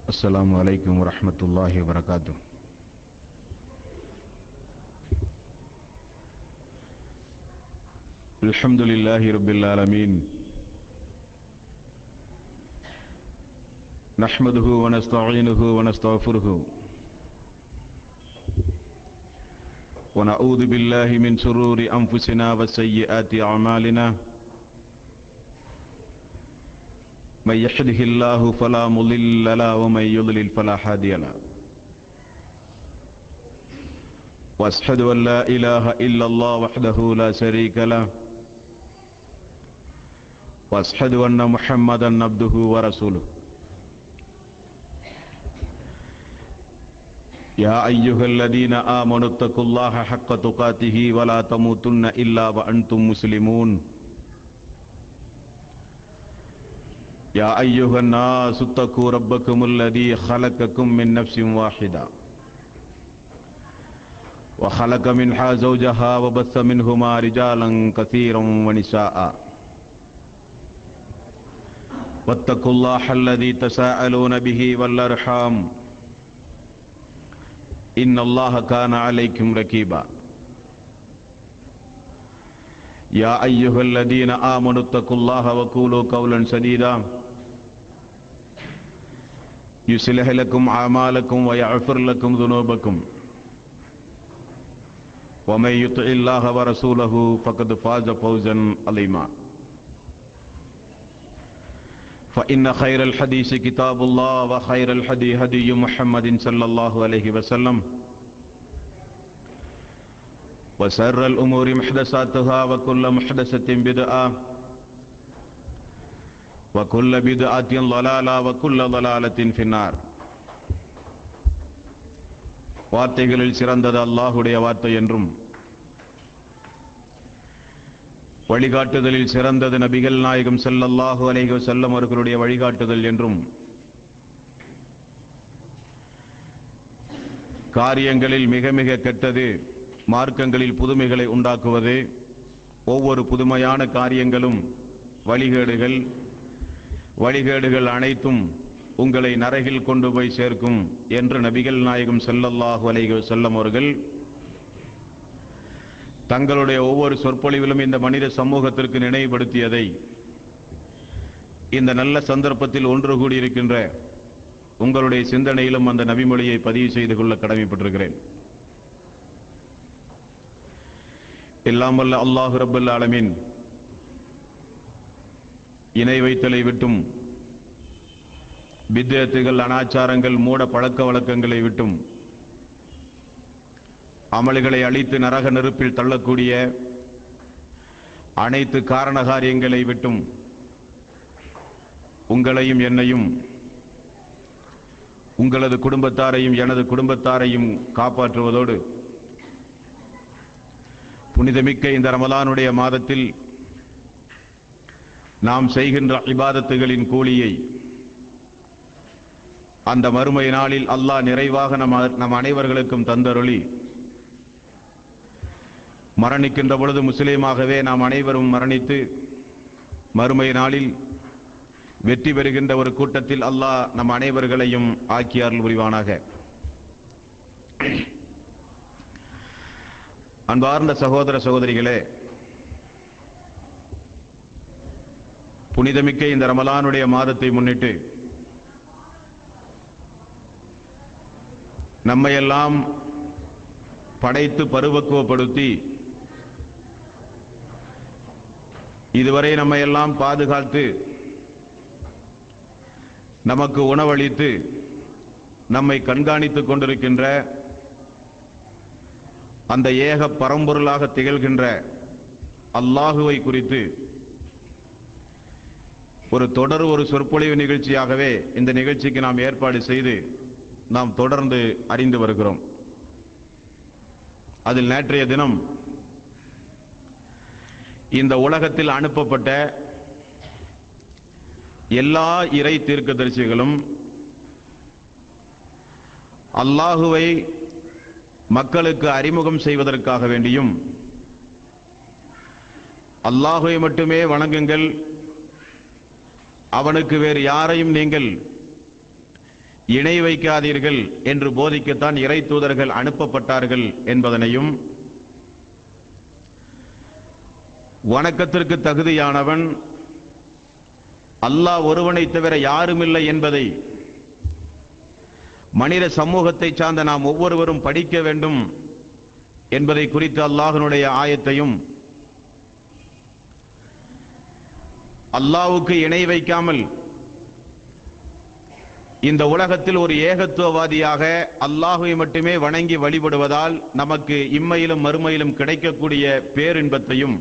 السلام عليكم ورحمة الله وبركاته الحمد لله رب العالمين نحمده ونستعينه ونستغفره ونعوذ بالله من شرور أنفسنا وسيئات أعمالنا من يحده الله فلا مضل له ومن يضلل فلا هادي له واشهد ان لا اله الا الله وحده لا شريك له واشهد ان محمدا عبده ورسوله يا ايها الذين امنوا اتقوا الله حق تقاته ولا تموتن الا وانتم مسلمون يا أيها الناس اتقوا ربكم الذي خلقكم من نفس واحدة وخلق منها زوجها وبث منهما رجالا كثيرا ونساء واتقوا الله الذي تساءلون به والأرحام إن الله كان عليكم ركيبا يا أيها الذين آمنوا اتقوا الله وقولوا قولا سديدا يصلح لكم أعمالكم ويغفر لكم ذنوبكم ومن يطع الله ورسوله فقد فاز فوزا عظيما فإن خير الحديث كتاب الله وخير الهدي هدي محمد صلى الله عليه وسلم وسر الأمور محدثاتها وكل محدثة بدعة وكل بدعة ضلالة وكل ضلالة في النار வார்த்தைகளில் சிறந்தது அல்லாஹுடைய வார்த்தை என்றும் வழிகாட்டுதலில் சிறந்தது நபிகள் நாயகம் செல்லல்லாஹு அலைஹி செல்லம் அவர்களுடைய வழிகாட்டுதல் என்றும் காரியங்களில் மிக மிக கெட்டது மார்க்கங்களில் புதுமைகளை உண்டாக்குவது ஒவ்வொரு புதுமையான காரியங்களும் வழிகேடுகள் வழிகேடுகள் அனைத்தும் உங்களை நரகில் கொண்டு போய் சேர்க்கும் என்று நபிகள் நாயகம் செல்லல்லாஹு அலைஹி செல்லம் அவர்கள் தங்களுடைய ஒவ்வொரு சொற்பொழிவிலும் இந்த மனித சமூகத்திற்கு நினைவுபடுத்தியதை இந்த நல்ல சந்தர்ப்பத்தில் ஒன்று கூடியிருக்கின்ற உங்களுடைய சிந்தனையிலும் அந்த நபிமொழியை பதிவு செய்து கொள்ள கடமைப்பட்டிருக்கிறேன் எல்லாம் வல்ல அல்லாஹு ரபுல் ஆலமின் இணை வைத்தலை விட்டும் வித்தியத்துகள் அனாச்சாரங்கள் மூட பழக்க வழக்கங்களை விட்டும் அமல்களை அழித்து நரக நெருப்பில் தள்ளக்கூடிய அனைத்து காரண காரியங்களை விட்டும் உங்களையும் என்னையும் உங்களது குடும்பத்தாரையும் எனது குடும்பத்தாரையும் காப்பாற்றுவதோடு புனிதமிக்க இந்த ரமலானுடைய மாதத்தில் நாம் செய்கின்ற இபாதத்துகளின் கூலியை அந்த மறுமை நாளில் அல்லாஹ் நிறைவாக நம் நம் அனைவர்களுக்கும் தந்தருளி மரணிக்கின்ற பொழுது முஸ்லீமாகவே நாம் அனைவரும் மரணித்து மறுமை நாளில் வெற்றி பெறுகின்ற ஒரு கூட்டத்தில் அல்லாஹ் நம் அனைவர்களையும் ஆக்கியார்கள் புரிவானாக அன்பார்ந்த சகோதர சகோதரிகளே புனிதமிக்க இந்த ரமலானுடைய மாதத்தை முன்னிட்டு நம்மையெல்லாம் படைத்து பருவக்குவப்படுத்தி இதுவரை நம்மையெல்லாம் பாதுகாத்து நமக்கு உணவளித்து நம்மை கண்காணித்துக் கொண்டிருக்கின்ற அந்த ஏக பரம்பொருளாக திகழ்கின்ற அல்லாஹுவை குறித்து ஒரு தொடர் ஒரு சொற்பொழிவு நிகழ்ச்சியாகவே இந்த நிகழ்ச்சிக்கு நாம் ஏற்பாடு செய்து நாம் தொடர்ந்து அறிந்து வருகிறோம் அதில் நேற்றைய தினம் இந்த உலகத்தில் அனுப்பப்பட்ட எல்லா இறை தீர்க்கதரிசிகளும் அல்லாஹுவை மக்களுக்கு அறிமுகம் செய்வதற்காக வேண்டியும் அல்லாஹுவை மட்டுமே வணங்குங்கள் அவனுக்கு வேறு யாரையும் நீங்கள் இணை வைக்காதீர்கள் என்று போதிக்கத்தான் இறை தூதர்கள் அனுப்பப்பட்டார்கள் என்பதனையும் வணக்கத்திற்கு தகுதியானவன் அல்லாஹ் ஒருவனை தவிர யாருமில்லை என்பதை மனித சமூகத்தை சார்ந்த நாம் ஒவ்வொருவரும் படிக்க வேண்டும் என்பதை குறித்து அல்லாஹனுடைய ஆயத்தையும் அல்லாவுக்கு இணை வைக்காமல் இந்த உலகத்தில் ஒரு ஏகத்துவவாதியாக அல்லாஹுவை மட்டுமே வணங்கி வழிபடுவதால் நமக்கு இம்மையிலும் மறுமையிலும் கிடைக்கக்கூடிய பேரின்பத்தையும்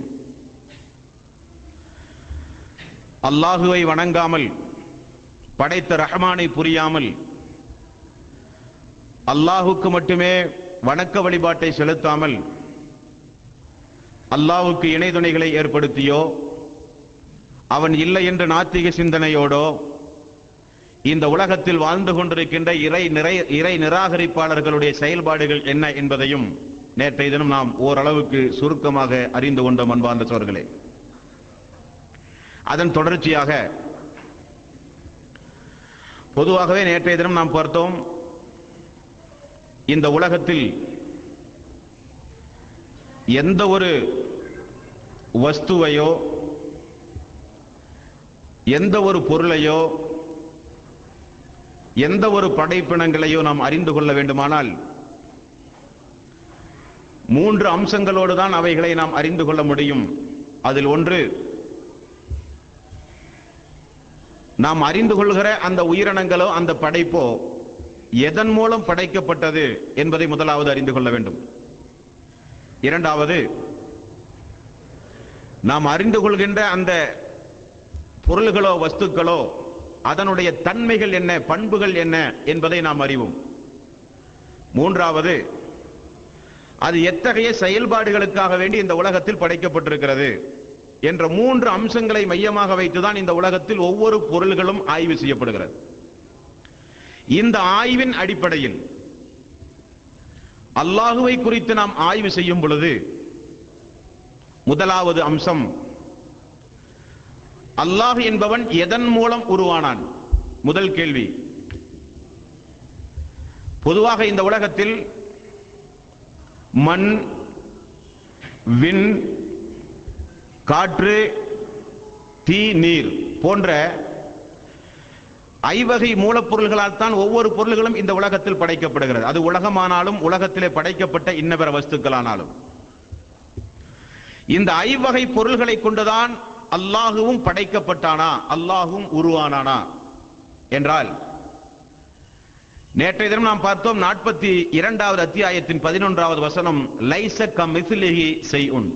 அல்லாஹுவை வணங்காமல் படைத்த ரஹ்மானை புரியாமல் அல்லாஹுக்கு மட்டுமே வணக்க வழிபாட்டை செலுத்தாமல் அல்லாஹுக்கு இணை துணைகளை ஏற்படுத்தியோ அவன் இல்லை என்ற நாத்திக சிந்தனையோடோ இந்த உலகத்தில் வாழ்ந்து கொண்டிருக்கின்ற இறை நிறை இறை நிராகரிப்பாளர்களுடைய செயல்பாடுகள் என்ன என்பதையும் நேற்றைய தினம் நாம் ஓரளவுக்கு சுருக்கமாக அறிந்து கொண்டோம் அன்பார்ந்த சோர்களே அதன் தொடர்ச்சியாக பொதுவாகவே நேற்றைய தினம் நாம் பார்த்தோம் இந்த உலகத்தில் எந்த ஒரு வஸ்துவையோ எந்த ஒரு பொருளையோ எந்த ஒரு படைப்பினங்களையோ நாம் அறிந்து கொள்ள வேண்டுமானால் மூன்று அம்சங்களோடு தான் அவைகளை நாம் அறிந்து கொள்ள முடியும் அதில் ஒன்று நாம் அறிந்து கொள்கிற அந்த உயிரினங்களோ அந்த படைப்போ எதன் மூலம் படைக்கப்பட்டது என்பதை முதலாவது அறிந்து கொள்ள வேண்டும் இரண்டாவது நாம் அறிந்து கொள்கின்ற அந்த பொருள்களோ வஸ்துக்களோ அதனுடைய தன்மைகள் என்ன பண்புகள் என்ன என்பதை நாம் அறிவோம் மூன்றாவது அது எத்தகைய செயல்பாடுகளுக்காக வேண்டி இந்த உலகத்தில் படைக்கப்பட்டிருக்கிறது என்ற மூன்று அம்சங்களை மையமாக வைத்துதான் இந்த உலகத்தில் ஒவ்வொரு பொருள்களும் ஆய்வு செய்யப்படுகிறது இந்த ஆய்வின் அடிப்படையில் அல்லாஹுவை குறித்து நாம் ஆய்வு செய்யும் பொழுது முதலாவது அம்சம் அல்லாஹ் என்பவன் எதன் மூலம் உருவானான் முதல் கேள்வி பொதுவாக இந்த உலகத்தில் மண் விண் காற்று தீ நீர் போன்ற ஐவகை மூலப்பொருள்களால் தான் ஒவ்வொரு பொருள்களும் இந்த உலகத்தில் படைக்கப்படுகிறது அது உலகமானாலும் உலகத்திலே படைக்கப்பட்ட இன்னபிற வஸ்துக்களானாலும் இந்த ஐவகை பொருள்களை கொண்டுதான் அல்லாஹுவும் படைக்கப்பட்டானா அல்லாஹும் உருவானானா என்றால் நேற்றைய தினம் நாம் பார்த்தோம் நாற்பத்தி இரண்டாவது அத்தியாயத்தின் பதினொன்றாவது வசனம் லைச கமிசிலிஹி செய்உன்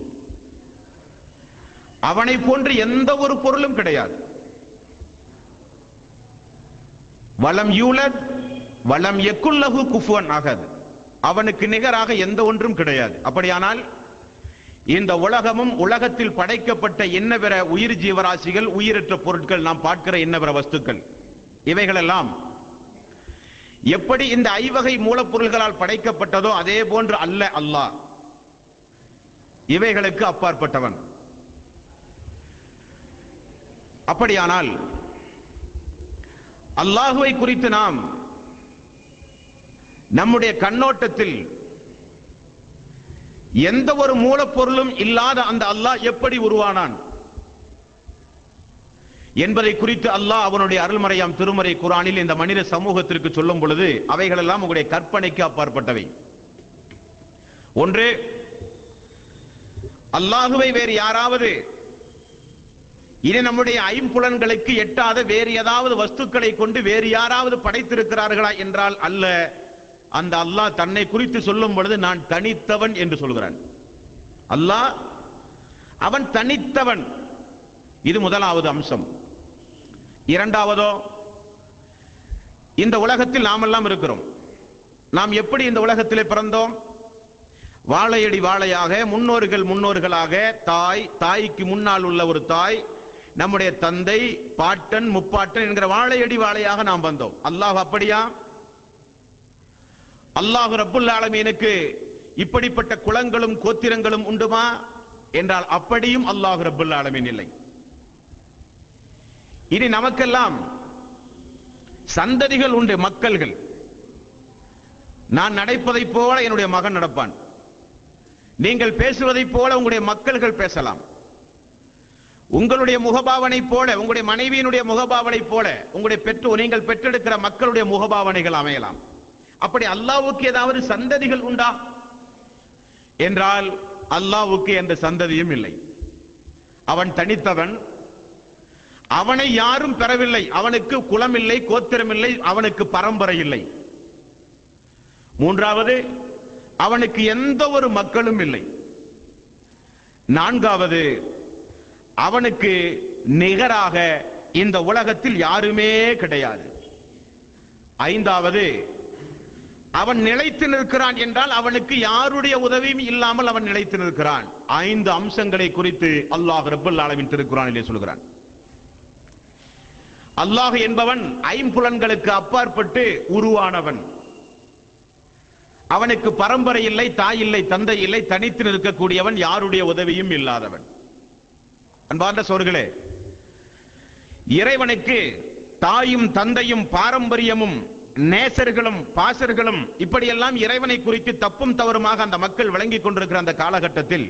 அவனை போன்று எந்த ஒரு பொருளும் கிடையாது வலம் யூலத் வலம் எக்குல்லகு குஃபுவன் ஆகாது அவனுக்கு நிகராக எந்த ஒன்றும் கிடையாது அப்படியானால் இந்த உலகமும் உலகத்தில் படைக்கப்பட்ட என்ன பிற உயிர் ஜீவராசிகள் உயிரற்ற பொருட்கள் நாம் பார்க்கிற என்ன பிற வஸ்துக்கள் இவைகளெல்லாம் எப்படி இந்த ஐவகை மூலப்பொருள்களால் படைக்கப்பட்டதோ அதே போன்று அல்ல அல்லாஹ் இவைகளுக்கு அப்பாற்பட்டவன் அப்படியானால் அல்லாஹுவை குறித்து நாம் நம்முடைய கண்ணோட்டத்தில் எந்த ஒரு மூலப்பொருளும் இல்லாத அந்த அல்லாஹ் எப்படி உருவானான் என்பதை குறித்து அல்லாஹ் அவனுடைய அருள்மறையாம் திருமறை குரானில் இந்த மனித சமூகத்திற்கு சொல்லும் பொழுது அவைகளெல்லாம் உங்களுடைய கற்பனைக்கு அப்பாற்பட்டவை ஒன்று அல்லாஹுவை வேறு யாராவது இனி நம்முடைய ஐம்புலன்களுக்கு எட்டாத வேறு ஏதாவது வஸ்துக்களை கொண்டு வேறு யாராவது படைத்திருக்கிறார்களா என்றால் அல்ல அந்த அல்லாஹ் தன்னை குறித்து சொல்லும் பொழுது நான் தனித்தவன் என்று சொல்கிறான் அல்லாஹ் அவன் தனித்தவன் இது முதலாவது அம்சம் இரண்டாவதோ இந்த உலகத்தில் நாமெல்லாம் இருக்கிறோம் நாம் எப்படி இந்த உலகத்திலே பிறந்தோம் வாழையடி வாழையாக முன்னோர்கள் முன்னோர்களாக தாய் தாய்க்கு முன்னால் உள்ள ஒரு தாய் நம்முடைய தந்தை பாட்டன் முப்பாட்டன் என்கிற வாழையடி வாழையாக நாம் வந்தோம் அல்லாஹ் அப்படியா அல்லாஹ் ரப்புல் ஆலமீனுக்கு இப்படிப்பட்ட குளங்களும் கோத்திரங்களும் உண்டுமா என்றால் அப்படியும் அல்லாஹ் ரப்புல் ஆலமீன் இல்லை இனி நமக்கெல்லாம் சந்ததிகள் உண்டு மக்கள்கள் நான் நடப்பதைப் போல என்னுடைய மகன் நடப்பான் நீங்கள் பேசுவதைப் போல உங்களுடைய மக்கள்கள் பேசலாம் உங்களுடைய முகபாவனை போல உங்களுடைய மனைவியினுடைய முகபாவனை போல உங்களுடைய பெற்று நீங்கள் பெற்றெடுக்கிற மக்களுடைய முகபாவனைகள் அமையலாம் அப்படி அல்லாவுக்கு ஏதாவது சந்ததிகள் உண்டா என்றால் அல்லாவுக்கு எந்த சந்ததியும் இல்லை அவன் தனித்தவன் அவனை யாரும் பெறவில்லை அவனுக்கு குலம் இல்லை கோத்திரம் இல்லை அவனுக்கு பரம்பரை இல்லை மூன்றாவது அவனுக்கு எந்த ஒரு மக்களும் இல்லை நான்காவது அவனுக்கு நிகராக இந்த உலகத்தில் யாருமே கிடையாது ஐந்தாவது அவன் நிலைத்து நிற்கிறான் என்றால் அவனுக்கு யாருடைய உதவியும் இல்லாமல் அவன் நிலைத்து நிற்கிறான் ஐந்து அம்சங்களை குறித்து அல்லாஹ் ரப்பல் ஆலமின் திருக்குறானிலே சொல்கிறான் அல்லாஹ் என்பவன் ஐம்புலன்களுக்கு அப்பாற்பட்டு உருவானவன் அவனுக்கு பரம்பரை இல்லை தாய் இல்லை தந்தை இல்லை தனித்து நிற்கக்கூடியவன் யாருடைய உதவியும் இல்லாதவன் அன்பார்ந்த சோர்களே இறைவனுக்கு தாயும் தந்தையும் பாரம்பரியமும் நேசர்களும் பாசர்களும் இப்படியெல்லாம் இறைவனை குறித்து தப்பும் தவறுமாக அந்த மக்கள் விளங்கிக் கொண்டிருக்கிற அந்த காலகட்டத்தில்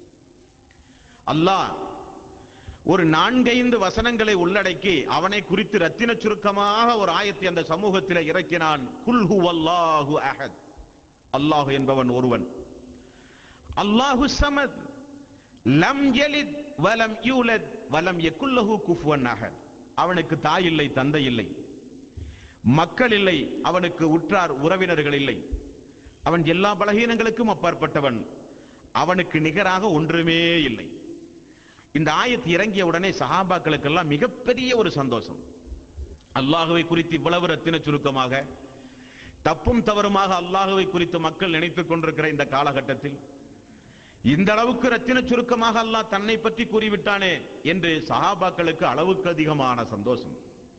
அல்லாஹ் ஒரு நான்கைந்து வசனங்களை உள்ளடக்கி அவனை குறித்து ரத்தின சுருக்கமாக ஒரு ஆயத்தை அந்த சமூகத்தில் இறக்கினான் குல்ஹு அல்லாஹு அஹத் அல்லாஹ் என்பவன் ஒருவன் அல்லாஹு சமத் லம் யலித் வலம் யூலத் வலம் யகுல்லஹு குஃபுவன் அஹத் அவனுக்கு தாய் இல்லை தந்தை இல்லை மக்கள் இல்லை அவனுக்கு உற்றார் உறவினர்கள் இல்லை அவன் எல்லா பலகீனங்களுக்கும் அப்பாற்பட்டவன் அவனுக்கு நிகராக ஒன்றுமே இல்லை இந்த ஆயத்து இறங்கிய உடனே சஹாபாக்களுக்கெல்லாம் மிகப்பெரிய ஒரு சந்தோஷம் அல்லாஹுவை குறித்து இவ்வளவு ரத்தின சுருக்கமாக தப்பும் தவறுமாக அல்லாஹுவை குறித்து மக்கள் நினைத்துக் கொண்டிருக்கிற இந்த காலகட்டத்தில் இந்த அளவுக்கு ரத்தின சுருக்கமாக அல்லாஹ் தன்னை பற்றி கூறிவிட்டானே என்று சஹாபாக்களுக்கு அளவுக்கு அதிகமான சந்தோஷம்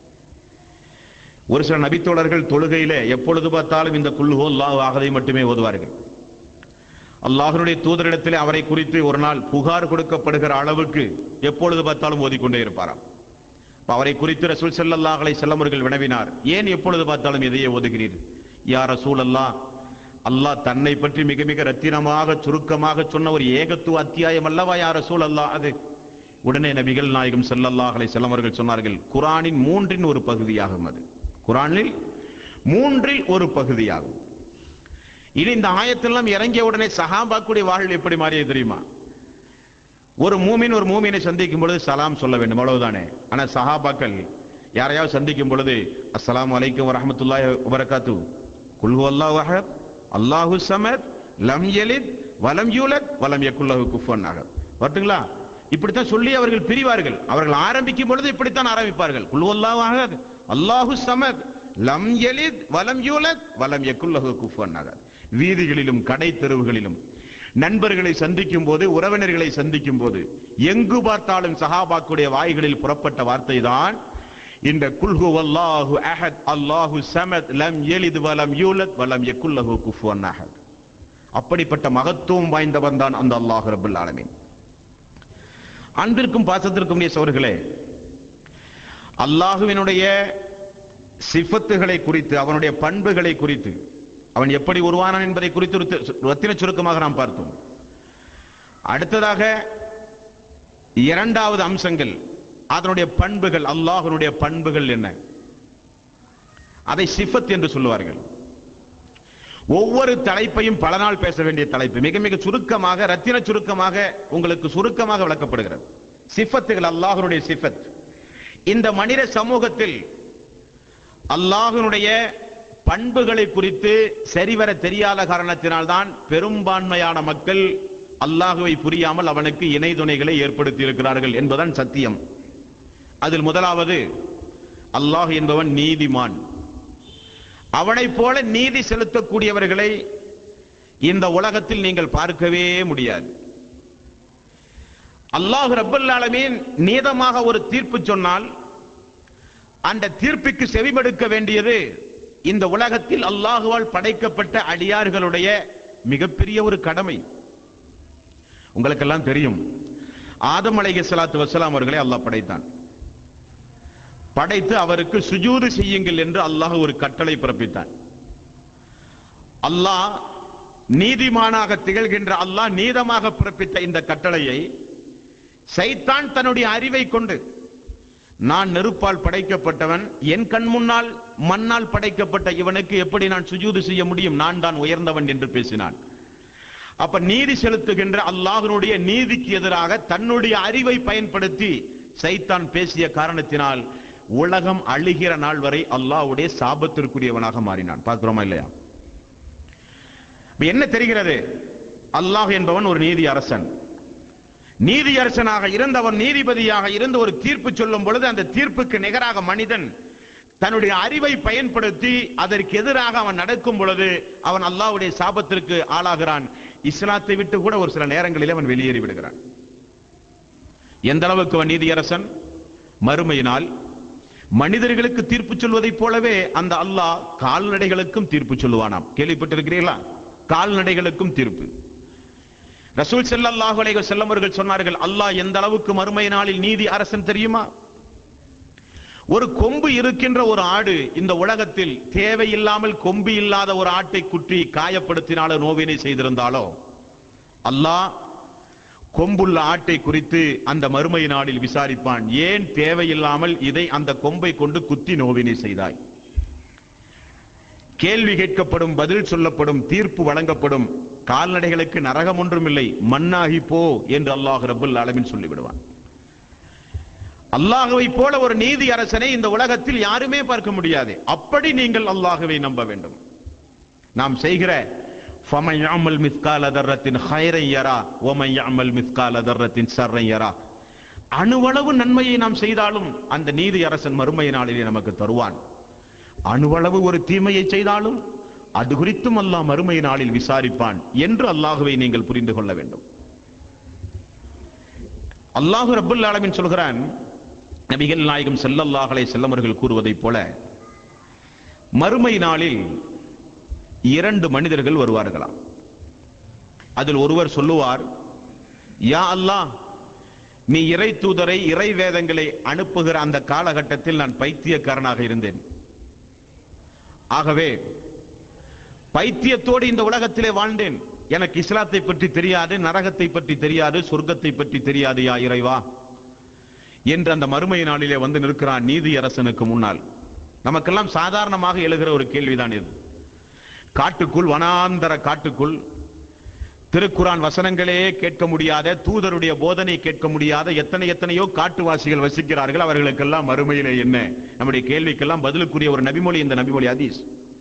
ஒரு சில நபித்தோழர்கள் தொழுகையிலே எப்பொழுது பார்த்தாலும் இந்த குல்ஹோ அல்லாஹ் ஆகதை மட்டுமே ஓதுவார்கள் அல்லாஹனுடைய தூதரிடத்திலே அவரை குறித்து ஒரு நாள் புகார் கொடுக்கப்படுகிற அளவுக்கு எப்பொழுது பார்த்தாலும் ஓதிக்கொண்டே இருப்பாராம் அப்ப அவரை குறித்து ரசூல் ஸல்லல்லாஹு அலைஹி வஸல்லம் அவர்கள் வினவினார் ஏன் எப்பொழுது பார்த்தாலும் இதையே ஓதுகிறீர் யா ரசூல் அல்லாஹ் அல்லாஹ் தன்னை பற்றி மிக மிக ரத்தினமாக சுருக்கமாக சொன்ன ஒரு ஏகத்துவ அத்தியாயம் அல்லவா யா ரசூல் அல்லாஹ் அது உடனே நபிகள் நாயகம் ஸல்லல்லாஹு அலைஹி வஸல்லம் அவர்கள் சொன்னார்கள் குர்ஆனின் மூன்றின் ஒரு பகுதியாகும் அது குர்ஆனில் மூன்றில் ஒரு பகுதியாகும் இனி இந்த ஆயத்தெல்லாம் இறங்கிய உடனே சஹாபாக்குடைய வாழ்வு எப்படி மாறியது தெரியுமா ஒரு மூமின் ஒரு மூமினை சந்திக்கும் பொழுது சலாம் சொல்ல வேண்டும் அவ்வளவுதானே ஆனா சஹாபாக்கள் யாரையாவது சந்திக்கும் பொழுது அஸ்ஸலாமு அலைக்கும் வரஹ்மத்துல்லாஹி வபரகாத்து குல்ஹு அல்லாஹு அஹத் அல்லாஹு சமத் லம் யலித் வலம் யூலத் வலம் யக்குல்லஹு குஃபுவன் அஹத் வரட்டுங்களா இப்படித்தான் சொல்லி அவர்கள் பிரிவார்கள் அவர்கள் ஆரம்பிக்கும் பொழுது இப்படித்தான் ஆரம்பிப்பார்கள் குல்ஹு அல்லாஹு அஹத் அல்லாஹு சமத் லம் யலித் வலம் யூலத் வலம் யக்குல்லஹு குஃபுவன் அஹத் வீதிகளிலும் கடை தெருவுகளிலும் நண்பர்களை சந்திக்கும் போது உறவினர்களை சந்திக்கும் போது எங்கு பார்த்தாலும் சஹாபாக்குடைய வாய்களில் புறப்பட்ட வார்த்தை தான் இந்த குல்ஹு வல்லாஹு அஹத் அல்லாஹு சமத் லம் யலித் வலம் யூலத் வலம் யக்குல்லஹு குஃபுவன் அஹத் அப்படிப்பட்ட மகத்துவம் வாய்ந்தவன் தான் அந்த அல்லாஹ் ரப்பல் ஆலமீன் அன்பிற்கும் பாசத்திற்கும் உடைய சோர்களே அல்லாஹுவினுடைய சிஃபத்துகளை குறித்து அவனுடைய பண்புகளை குறித்து அவன் எப்படி உருவானான் என்பதை குறித்து ஒரு தி- ரத்தின சுருக்கமாக நாம் பார்த்தோம் அடுத்ததாக இரண்டாவது அம்சங்கள் அதனுடைய பண்புகள் அல்லாஹ்வுடைய பண்புகள் என்ன அதை சிஃபத் என்று சொல்லுவார்கள் ஒவ்வொரு தலைப்பையும் பல நாள் பேச வேண்டிய தலைப்பு மிக மிக சுருக்கமாக ரத்தின சுருக்கமாக உங்களுக்கு சுருக்கமாக விளக்கப்படுகிறது சிஃபத்துகள் அல்லாஹ்வுடைய சிஃபத் இந்த மனித சமூகத்தில் அல்லாஹ்வினுடைய பண்புகளை குறித்து சரிவர தெரியாத காரணத்தினால்தான் பெரும்பான்மையான மக்கள் அல்லாஹுவை புரியாமல் அவனுக்கு இணை துணைகளை ஏற்படுத்தி இருக்கிறார்கள் என்பதுதான் சத்தியம் அதில் முதலாவது அல்லாஹ் என்பவன் நீதிமான் அவனைப் போல நீதி செலுத்தக்கூடியவர்களை இந்த உலகத்தில் நீங்கள் பார்க்கவே முடியாது அல்லாஹ் ரப்பல் ஆலமீன் நீதமாக ஒரு தீர்ப்பு சொன்னால் அந்த தீர்ப்புக்கு செவிமடுக்க வேண்டியது இந்த உலகத்தில் அல்லாஹுவால் படைக்கப்பட்ட அடியார்களுடைய மிகப்பெரிய ஒரு கடமை உங்களுக்கெல்லாம் தெரியும் ஆதம் அலைஹி ஸலாத்து வஸலாம் அவர்களை அல்லாஹ் படைத்தான் படைத்து அவருக்கு சுஜூது செய்யுங்கள் என்று அல்லாஹ் ஒரு கட்டளை பிறப்பித்தான் அல்லாஹ் நீதிமானாக திகழ்கின்ற அல்லாஹ் நீதமாக பிறப்பித்த இந்த கட்டளையை சைத்தான் தன்னுடைய அறிவை கொண்டு நான் நெருப்பால் படைக்கப்பட்டவன் என் கண் முன்னால் மண்ணால் படைக்கப்பட்ட இவனுக்கு எப்படி நான் சுஜூது செய்ய முடியும் நான் தான் உயர்ந்தவன் என்று பேசினான் அப்ப நீதி செலுத்துகின்ற அல்லாஹ்வினுடைய நீதிக்கு எதிராக தன்னுடைய அறிவை பயன்படுத்தி சைத்தான் பேசிய காரணத்தினால் உலகம் அழுகிற நாள் வரை அல்லாஹ்வுடைய சாபத்திற்குரியவனாக மாறினான் பார்க்கிறோமா இல்லையா இப்ப என்ன தெரிகிறது அல்லாஹ் என்பவன் ஒரு நீதி அரசன் நீதி அரசனாக இருந்தவன் நீதிபதியாக இருந்து ஒரு தீர்ப்பு சொல்லும் பொழுது அந்த தீர்ப்புக்கு நிகராக மனிதன் தன்னுடைய அறிவை பயன்படுத்தி அதற்கு எதிராக அவன் நடக்கும் பொழுது அவன் அல்லாஹ்வுடைய சாபத்திற்கு ஆளாகிறான் இஸ்லாத்தை விட்டு கூட ஒரு சில நேரங்களில் அவன் வெளியேறி விடுகிறான் எந்த அளவுக்கு அவன் நீதியரசன் மறுமையினால் மனிதர்களுக்கு தீர்ப்பு சொல்வதைப் போலவே அந்த அல்லாஹ் கால்நடைகளுக்கும் தீர்ப்பு சொல்லுவானாம் கேள்விப்பட்டிருக்கிறீர்களா கால்நடைகளுக்கும் தீர்ப்பு ரசூல் ஸல்லல்லாஹு அலைஹி வஸல்லம் அவர்கள் சொன்னார்கள் அல்லாஹ் எந்த அளவுக்கு மறுமை நாளில் நீதி அரசன் தெரியுமா ஒரு கொம்பு இருக்கின்ற ஒரு ஆடு இந்த உலகத்தில் தேவையில்லாமல் கொம்பு இல்லாத ஒரு ஆட்டை குற்றி காயப்படுத்தினாலோ நோவினை செய்திருந்தாலோ அல்லாஹ் கொம்புள்ள ஆட்டை குறித்து அந்த மறுமை நாளில் விசாரிப்பான் ஏன் தேவையில்லாமல் இதை அந்த கொம்பை கொண்டு குத்தி நோவினை செய்தாய் கேள்வி கேட்கப்படும் பதில் சொல்லப்படும் தீர்ப்பு வழங்கப்படும் கால்நடைகளுக்கு நரகம் ஒன்றும் இல்லை மண்ணாகி போ என்று அல்லாஹ் ரபுல் அளவின் சொல்லிவிடுவான் அல்லாஹுவை போல ஒரு நீதி அரசனை இந்த உலகத்தில் யாருமே பார்க்க முடியாது அப்படி நீங்கள் அல்லாஹுவை நம்ப வேண்டும் நாம் செய்கிற فَمَنْ يَعْمَلْ مِثْقَالَ ذَرَّةٍ خَيْرًا يَرَى وَمَنْ يَعْمَلْ مِثْقَالَ ذَرَّةٍ شَرًّا يَرَى அணுவளவு நன்மையை நாம் செய்தாலும் அந்த நீதி அரசன் மறுமை நாளிலே நமக்கு தருவான் அணுவளவு ஒரு தீமையை செய்தாலும் அது குறித்தும் அல்லாஹ் மறுமை நாளில் விசாரிப்பான் என்று அல்லாஹுவை நீங்கள் புரிந்து கொள்ள வேண்டும் அல்லாஹு ரப்புல் ஆலமீன் சொல்கிறான் நபிகள் நாயகம் ஸல்லல்லாஹு அலைஹி வஸல்லம் அவர்கள் கூறுவதைப் போல மறுமை நாளில் இரண்டு மனிதர்கள் வருவார்களாம் அதில் ஒருவர் சொல்லுவார் யா அல்லாஹ் நீ இறை தூதரை இறை வேதங்களை அனுப்புகிற அந்த காலகட்டத்தில் நான் பைத்தியக்காரனாக இருந்தேன் ஆகவே பைத்தியத்தோடு இந்த உலகத்திலே வாழ்ந்தேன் எனக்கு இஸ்லாத்தை பற்றி தெரியாது நரகத்தை பற்றி தெரியாது சொர்க்கத்தை பற்றி தெரியாது யா இறைவா என்று அந்த மறுமை நாளிலே வந்து நிற்கிறான் நீதி அரசனுக்கு முன்னால் நமக்கெல்லாம் சாதாரணமாக எழுகிற ஒரு கேள்விதான் இது காட்டுக்குள் வனாந்தர காட்டுக்குள் திருக்குரான் வசனங்களே கேட்க முடியாத தூதருடைய போதனை கேட்க முடியாத எத்தனை எத்தனையோ காட்டுவாசிகள் வசிக்கிறார்கள் அவர்களுக்கெல்லாம் மறுமையிலே என்ன நம்முடைய கேள்விக்கெல்லாம் பதிலுக்குரிய ஒரு நபிமொழி இந்த நபிமொழி ஹதீஸ்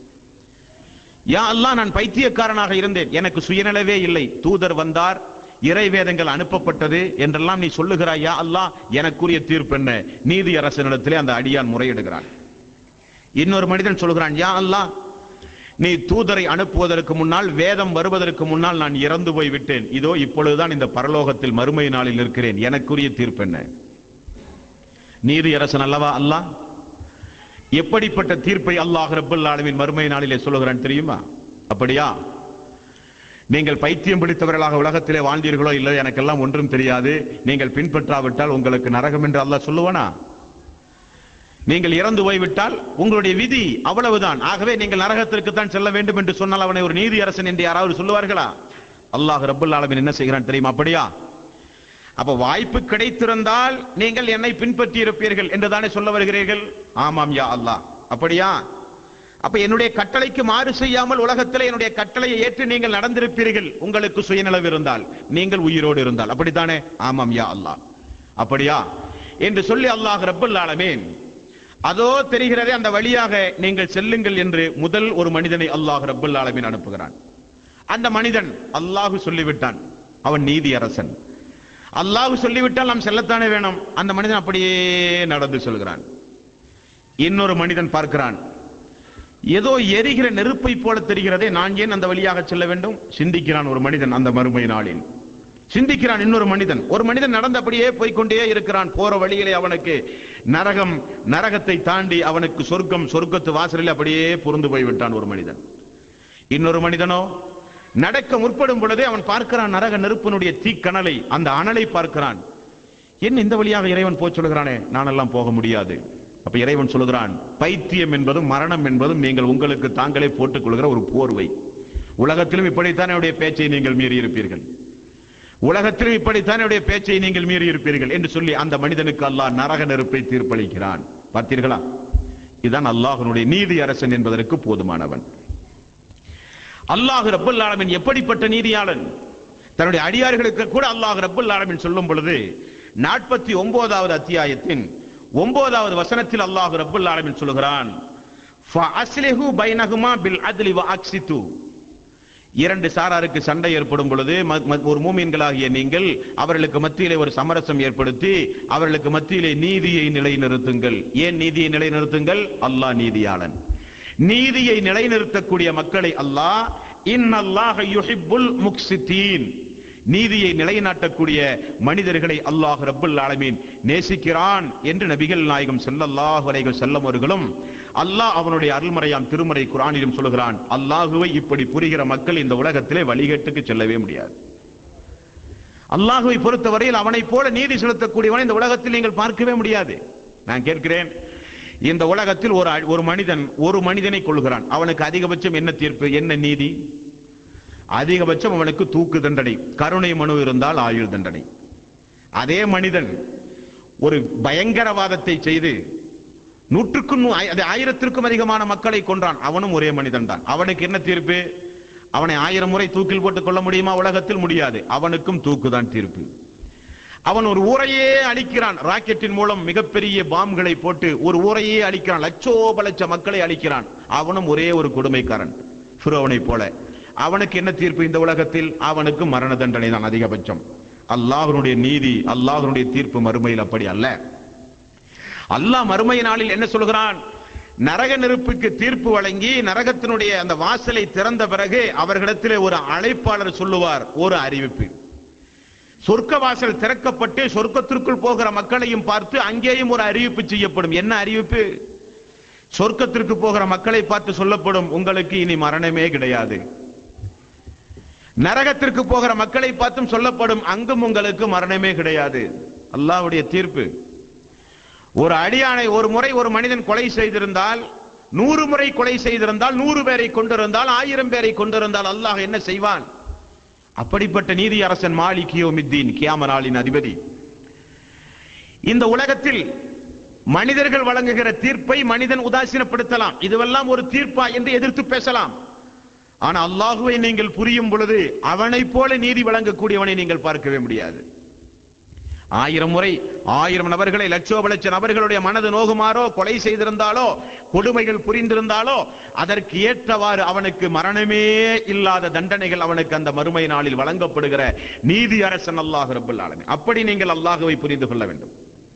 யா அல்லாஹ் நான் பைத்தியக்காரனாக இருந்தேன் எனக்கு சுயநலவே இல்லை தூதர் வந்தார் இறை வேதங்கள் அனுப்பப்பட்டது என்றெல்லாம் நீ சொல்லுகிறாய் யா அல்லாஹ் எனக்குரிய தீர்ப்பு என்ன நீதி அரசனிடத்திலே அந்த அடியான் முறையிடுகிறான் இன்னொரு மனிதன் சொல்கிறான் யா அல்லாஹ் நீ தூதரை அனுப்புவதற்கு முன்னால் வேதம் வருவதற்கு முன்னால் நான் இறந்து போய் விட்டேன் இதோ இப்பொழுதுதான் இந்த பரலோகத்தில் மறுமை நாளில் நிற்கிறேன் எனக்குரிய தீர்ப்பு என்ன நீதி அரசன் அல்லவா அல்லாஹ் எப்படிப்பட்ட தீர்ப்பை அல்லாஹ் ரப்பல் ஆலமீன் மறுமை நாளிலே சொல்லுகிறான் தெரியுமா அப்படியா நீங்கள் பைத்தியம் பிடித்தவர்களாக உலகத்திலே வாழ்ந்தீர்களோ இல்லை எனக்கெல்லாம் ஒன்றும் தெரியாது நீங்கள் பின்பற்றாவிட்டால் உங்களுக்கு நரகம் என்று அல்லாஹ் சொல்லுவானா நீங்கள் இறந்து போய்விட்டால் உங்களுடைய விதி அவ்வளவுதான் ஆகவே நீங்கள் நரகத்திற்கு தான் செல்ல வேண்டும் என்று சொன்னால் அவனை ஒரு நீதி அரசன் என்று யாராவது சொல்லுவார்களா அல்லாஹ் ரப்பல் ஆலமீன் என்ன செய்கிறான் தெரியுமா அப்படியா அப்ப வாய்ப்பு கிடைத்திருந்தால் நீங்கள் என்னை பின்பற்றி இருப்பீர்கள் என்று தானே சொல்ல வருகிறீர்கள் ஆமாம் யா அல்லாஹ் அப்படியா அப்ப என்னுடைய கட்டளைக்கு மாறு செய்யாமல் உலகத்தில் என்னுடைய கட்டளையை ஏற்று நீங்கள் நடந்திருப்பீர்கள் உங்களுக்கு சுயநலவு இருந்தால் நீங்கள் உயிரோடு இருந்தால் அப்படித்தானே ஆமாம் யா அல்லாஹ் அப்படியா என்று சொல்லி அல்லாஹ் ரப்பல் ஆலமீன் அதோ தெரிகிறதே அந்த வழியாக நீங்கள் செல்லுங்கள் என்று முதல் ஒரு மனிதனை அல்லாஹ் ரப்பல் ஆலமீன் அனுப்புகிறான் அந்த மனிதன் அல்லாஹ் சொல்லிவிட்டான் அவன் நீதி அரசன் அல்லாஹ் சொல்லிவிட்டால் நாம் செல்லத்தானே வேணும் அந்த மனிதன் அப்படியே நடந்து சொல்கிறான் இன்னொரு மனிதன் பார்க்கிறான் ஏதோ எரிகிற நெருப்பை போல தெரிகிறதே நான் ஏன் அந்த வழியாக செல்ல வேண்டும் சிந்திக்கிறான் ஒரு மனிதன் அந்த மறுமை நாளில் சிந்திக்கிறான் இன்னொரு மனிதன் ஒரு மனிதன் நடந்து அப்படியே போய்க்கொண்டே இருக்கிறான் போற வழியிலே அவனுக்கு நரகம் நரகத்தை தாண்டி அவனுக்கு சொர்க்கம் சொர்க்கத்து வாசலில் அப்படியே புரிந்து போய்விட்டான் ஒரு மனிதன் இன்னொரு மனிதனோ நடக்க முற்படும் பொழுதே அவன் பார்க்கிறான் நரக நெருப்பினுடைய தீக்கணலை அந்த அனலை பார்க்கிறான் என்ன இந்த வழியாக இறைவன் போய் சொல்கிறானே நானெல்லாம் போக முடியாது அப்ப இறைவன் சொல்லுகிறான் பைத்தியம் என்பதும் மரணம் என்பதும் நீங்கள் உங்களுக்கு தாங்களே போட்டுக் கொள்கிற ஒரு போர்வை உலகத்திலும் இப்படித்தான் என்னுடைய பேச்சை நீங்கள் மீறி இருப்பீர்கள் உலகத்திலும் இப்படித்தான் என்னுடைய பேச்சை நீங்கள் மீறி இருப்பீர்கள் என்று சொல்லி அந்த மனிதனுக்கு அல்லாஹ் நரக நெருப்பை தீர்ப்பளிக்கிறான் பார்த்தீர்களா இதுதான் அல்லாஹ்வுடைய நீதி அரசன் என்பதற்கு போதுமானவன் அல்லாஹ் ரப்பல் ஆலமீன் எப்படிப்பட்ட நீதியாளன் தன்னுடைய அடியார்களுக்கு கூட அல்லாஹ் ரப்பல் ஆலமீன் சொல்லும் பொழுது நாற்பத்தி ஒன்பதாவது அத்தியாயத்தின் ஒன்பதாவது வசனத்தில் அல்லாஹ் ரப்பல் ஆலமீன் சொல்லுகிறான் ஃபஅஸ்லிஹு பைனஹுமா பில் அத்லி வ அக்ஸிது இரண்டு சாராருக்கு சண்டை ஏற்படும் பொழுது ம- ம- ஒரு மூமின்களாகிய நீங்கள் அவர்களுக்கு மத்தியிலே ஒரு சமரசம் ஏற்படுத்தி அவர்களுக்கு மத்தியிலே நீதியை நிலைநிறுத்துங்கள் ஏன் நீதியை நிலைநிறுத்துங்கள் அல்லாஹ் நீதியாளன் நீதியை நிலைநிறுத்தக்கூடிய மக்களை அல்லாஹ் இன்னல்லாஹ யுஹிப்புல் முக்சித்தீன் நீதியை நிலைநாட்டக்கூடிய மனிதர்களை அல்லாஹ் ரப்பல் ஆலமீன் நேசிக்கிறான் என்று நபிகள் நாயகம் ஸல்லல்லாஹு அலைஹி வஸல்லம் அவர்களும் அல்லாஹ் அவனுடைய அருள்மறையாம் திருமறை குர்ஆனிலும் சொல்கிறான் அல்லாஹுவை இப்படி புரிகிற மக்கள் இந்த உலகத்திலே வழிகேட்டுக்கு செல்லவே முடியாது அல்லாஹுவை பொறுத்தவரையில் அவனைப் போல நீதி செலுத்தக்கூடியவனை இந்த உலகத்தில் நீங்கள் பார்க்கவே முடியாது நான் கேட்கிறேன் இந்த உலகத்தில் ஒரு அ- ஒரு மனிதன் ஒரு மனிதனை கொள்கிறான் அவனுக்கு அதிகபட்சம் என்ன தீர்ப்பு என்ன நீதி அதிகபட்சம் அவனுக்கு தூக்கு தண்டனை கருணை மனு இருந்தால் ஆயுள் தண்டனை அதே மனிதன் ஒரு பயங்கரவாதத்தை செய்து நூற்றுக்கும் நூ- அது ஆயிரத்திற்கும் அதிகமான மக்களை கொன்றான் அவனும் ஒரே மனிதன் தான் அவனுக்கு என்ன தீர்ப்பு அவனை ஆயிரம் முறை தூக்கில் போட்டுக் கொள்ள முடியுமா உலகத்தில் முடியாது அவனுக்கும் தூக்குதான் தீர்ப்பு அவன் ஒரு ஊரையே அழிக்கிறான் ராக்கெட்டின் மூலம் மிகப்பெரிய பாம்களை போட்டு ஒரு ஊரையே அழிக்கிறான் லட்சோப லட்ச மக்களை அழிக்கிறான் அவனும் ஒரே ஒரு கொடுமைக்காரன் ஃபிரோவனை போல அவனுக்கு என்ன தீர்ப்பு இந்த உலகத்தில் அவனுக்கு மரண தண்டனை தான் அதிகபட்சம் அல்லாஹ்வுடைய நீதி அல்லாஹ்வுடைய தீர்ப்பு மறுமையில் அப்படி அல்ல அல்லாஹ் மறுமை நாளில் என்ன சொல்கிறான் நரக நெருப்புக்கு தீர்ப்பு வழங்கி நரகத்தினுடைய அந்த வாசலை திறந்த பிறகு அவர்களிடத்திலே ஒரு அழைப்பாளர் சொல்லுவார் ஒரு அறிவிப்பு சொர்க்க வாசல் திறக்கப்பட்டு சொர்க்கத்திற்குள் போகிற மக்களையும் பார்த்து அங்கேயும் ஒரு அறிவிப்பு செய்யப்படும் என்ன அறிவிப்பு சொர்க்கத்திற்கு போகிற மக்களை பார்த்து சொல்லப்படும் உங்களுக்கு இனி மரணமே கிடையாது நரகத்திற்கு போகிற மக்களை பார்த்தும் சொல்லப்படும் அங்கும் உங்களுக்கு மரணமே கிடையாது அல்லாஹ்வுடைய தீர்ப்பு ஒரு அடியானை ஒரு முறை ஒரு மனிதன் கொலை செய்திருந்தால் நூறு முறை கொலை செய்திருந்தால் நூறு பேரை கொண்டிருந்தால் ஆயிரம் பேரை கொண்டிருந்தால் அல்லாஹ் என்ன செய்வான் அப்படிப்பட்ட நீதி அரசன் மாலிக் யோமித்தீன் கியாம நாளின் அதிபதி இந்த உலகத்தில் மனிதர்கள் வழங்குகிற தீர்ப்பை மனிதன் உதாசீனப்படுத்தலாம் இதுவெல்லாம் ஒரு தீர்ப்பா என்று எதிர்த்து பேசலாம் ஆனா அல்லாஹுவை நீங்கள் புரியும் பொழுது அவனைப் போல நீதி வழங்கக்கூடியவனை நீங்கள் பார்க்கவே முடியாது ஆயிரம் முறை ஆயிரம் நபர்களை லட்சோப லட்ச நபர்களுடைய மனது நோகுமாறோ கொலை செய்திருந்தாலோ கொடுமைகள் புரிந்திருந்தாலோ அதற்கு ஏற்றவாறு அவனுக்கு மரணமே இல்லாத தண்டனைகள் அவனுக்கு அந்த மறுமை நாளில் வழங்கப்படுகிற நீதி அரசன் அல்லாஹ் ரப்பல் ஆலமீன் அப்படி நீங்கள் அல்லாஹுவை புரிந்து கொள்ள வேண்டும்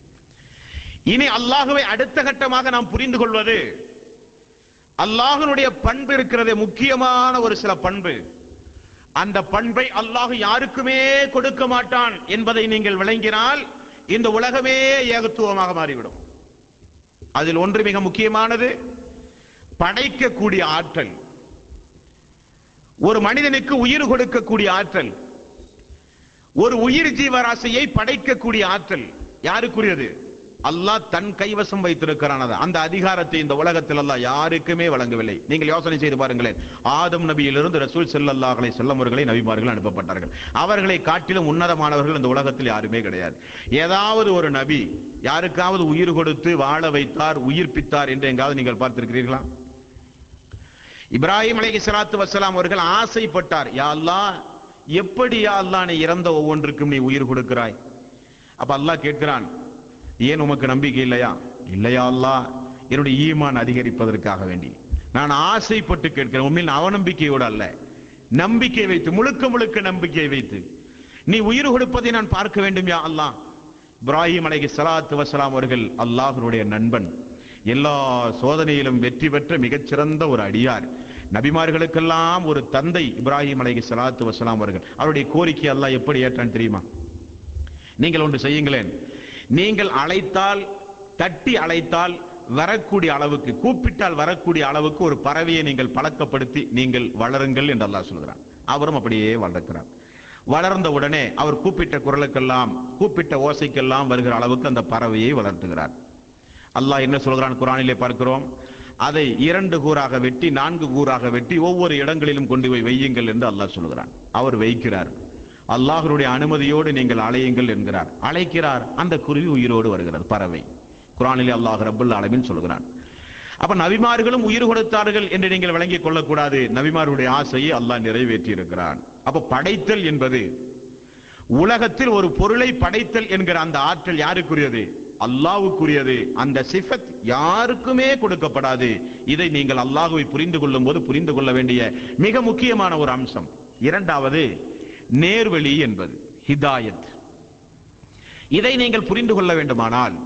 இனி அல்லாஹுவை அடுத்த கட்டமாக நாம் புரிந்து கொள்வது அல்லாஹ்வுடைய பண்பு இருக்கிறது முக்கியமான ஒரு சில பண்பு அந்த பண்பை அல்லாஹ் யாருக்குமே கொடுக்க மாட்டான் என்பதை நீங்கள் விளங்கினால் இந்த உலகமே ஏகத்துவமாக மாறிவிடும் அதில் ஒன்று மிக முக்கியமானது படைக்கக்கூடிய ஆற்றல் ஒரு மனிதனுக்கு உயிர் கொடுக்கக்கூடிய ஆற்றல் ஒரு உயிர் ஜீவராசியை படைக்கக்கூடிய ஆற்றல் யாருக்குரியது அல்லாஹ் தன் கைவசம் வைத்திருக்கிறான் அது. அந்த அதிகாரத்தை இந்த உலகத்தில் அல்லாஹ் யாருக்குமே வழங்கவில்லை நீங்கள் யோசனை செய்து பாருங்களேன் ஆதம் நபியிலிருந்து ரசூல் ஸல்லல்லாஹு அலைஹி வஸல்லம் அவர்களை நபிமார்கள் அனுப்பப்பட்டார்கள் அவர்களை காட்டிலும் உன்னதமானவர்கள் இந்த உலகத்தில் யாருமே கிடையாது ஏதாவது ஒரு நபி யாருக்காவது உயிர் கொடுத்து வாழ வைத்தார் உயிர்ப்பித்தார் என்று எங்காவது நீங்கள் பார்த்திருக்கிறீர்களா இப்ராஹிம் அலைஹி ஸலாத்து வஸலாம் அவர்கள் ஆசைப்பட்டார் யா அல்லாஹ் எப்படி யா அல்லாஹ் நீ இறந்த ஒவ்வொன்றுக்கும் நீ உயிர் கொடுக்கிறாய் அப்ப அல்லாஹ் கேட்கிறான் ஏன் உமக்கு நம்பிக்கை இல்லையா இல்லையா அல்லாஹ் என்னுடைய ஈமான் அதிகரிப்பதற்காக வேண்டி நான் ஆசைப்பட்டு கேட்கிறேன் உண்மையில் அவநம்பிக்கையோடு அல்ல நம்பிக்கை வைத்து முழுக்க முழுக்க நம்பிக்கை வைத்து நீ உயிர் கொடுப்பதை நான் பார்க்க வேண்டும் யா அல்லாஹ் இப்ராஹிம் அலைஹி ஸலாத்து வஸலாம் அவர்கள் அல்லாஹ்வுடைய நண்பன் எல்லா சோதனையிலும் வெற்றி பெற்ற மிகச்சிறந்த ஒரு அடியார் நபிமார்களுக்கெல்லாம் ஒரு தந்தை இப்ராஹிம் அலைஹி ஸலாத்து வஸலாம் அவர்கள் அவருடைய கோரிக்கை அல்லாஹ் எப்படி ஏற்றான் தெரியுமா நீங்கள் ஒன்று செய்யுங்களேன் நீங்கள் அழைத்தால் தட்டி அழைத்தால் வரக்கூடிய அளவுக்கு கூப்பிட்டால் வரக்கூடிய அளவுக்கு ஒரு பறவையை நீங்கள் பழக்கப்படுத்தி நீங்கள் வளருங்கள் என்று அல்லாஹ் சொல்கிறான் அவரும் அப்படியே வளர்க்கிறார் வளர்ந்த உடனே அவர் கூப்பிட்ட குரலுக்கெல்லாம் கூப்பிட்ட ஓசைக்கெல்லாம் வருகிற அளவுக்கு அந்த பறவையை வளர்த்துகிறார் அல்லாஹ் என்ன சொல்கிறான் குரானிலே பார்க்கிறோம் அதை இரண்டு கூறாக வெட்டி நான்கு கூறாக வெட்டி ஒவ்வொரு இடங்களிலும் கொண்டு போய் வையுங்கள் என்று அல்லாஹ் சொல்கிறான் அவர் வைக்கிறார் அல்லாஹ்வுடைய அனுமதியோடு நீங்கள் அலையுங்கள் என்கிறார் அழைக்கிறார் அந்த குருவி உயிரோடு வருகிறது பறவை குரானிலே அல்லாஹ் ரப்புல் ஆலமீன் சொல்கிறான் அப்ப நபிமார்களும் உயிர் கொடுத்தார்கள் என்று நீங்கள் விளங்கிக் கொள்ளக்கூடாது நபிமாருடைய ஆசையை அல்லாஹ் நிறைவேற்றி இருக்கிறான் அப்ப படைத்தல் என்பது உலகத்தில் ஒரு பொருளை படைத்தல் என்கிற அந்த ஆற்றல் யாருக்குரியது அல்லாவுக்குரியது அந்த சிஃபத் யாருக்குமே கொடுக்கப்படாது இதை நீங்கள் அல்லாஹுவை புரிந்து கொள்ளும் போது புரிந்து கொள்ள வேண்டிய மிக முக்கியமான ஒரு அம்சம் இரண்டாவது நேர்வழி என்பது ஹிதாயத் இதை நீங்கள் புரிந்து கொள்ள வேண்டுமானால்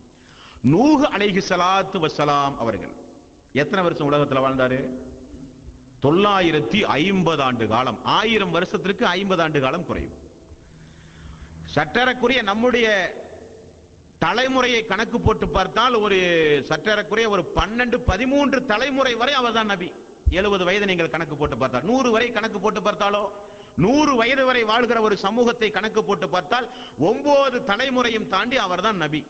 நூஹ் அலைஹி ஸலாத்து வஸலாம் அவர்கள் எத்தனை வருஷம் உலகத்துல வாழ்ந்தாரு தொள்ளாயிரத்தி ஐம்பது ஆண்டு காலம் ஆயிரம் வருஷத்திற்கு ஐம்பது ஆண்டு காலம் குறையும் சற்றேறக்குரிய நம்முடைய தலைமுறையை கணக்கு போட்டு பார்த்தால் ஒரு சற்றேறக்குரிய ஒரு பன்னெண்டு பதிமூன்று தலைமுறை வரை அவர்தான் நபி எழுபது வயது நீங்கள் கணக்கு போட்டு பார்த்தால் நூறு வரை கணக்கு போட்டு பார்த்தாலோ நூறு வயது வரை வாழ்கிற ஒரு சமூகத்தை கணக்கு போட்டு பார்த்தால் ஒன்பது தலைமுறையும் தாண்டி அவர்தான் நபி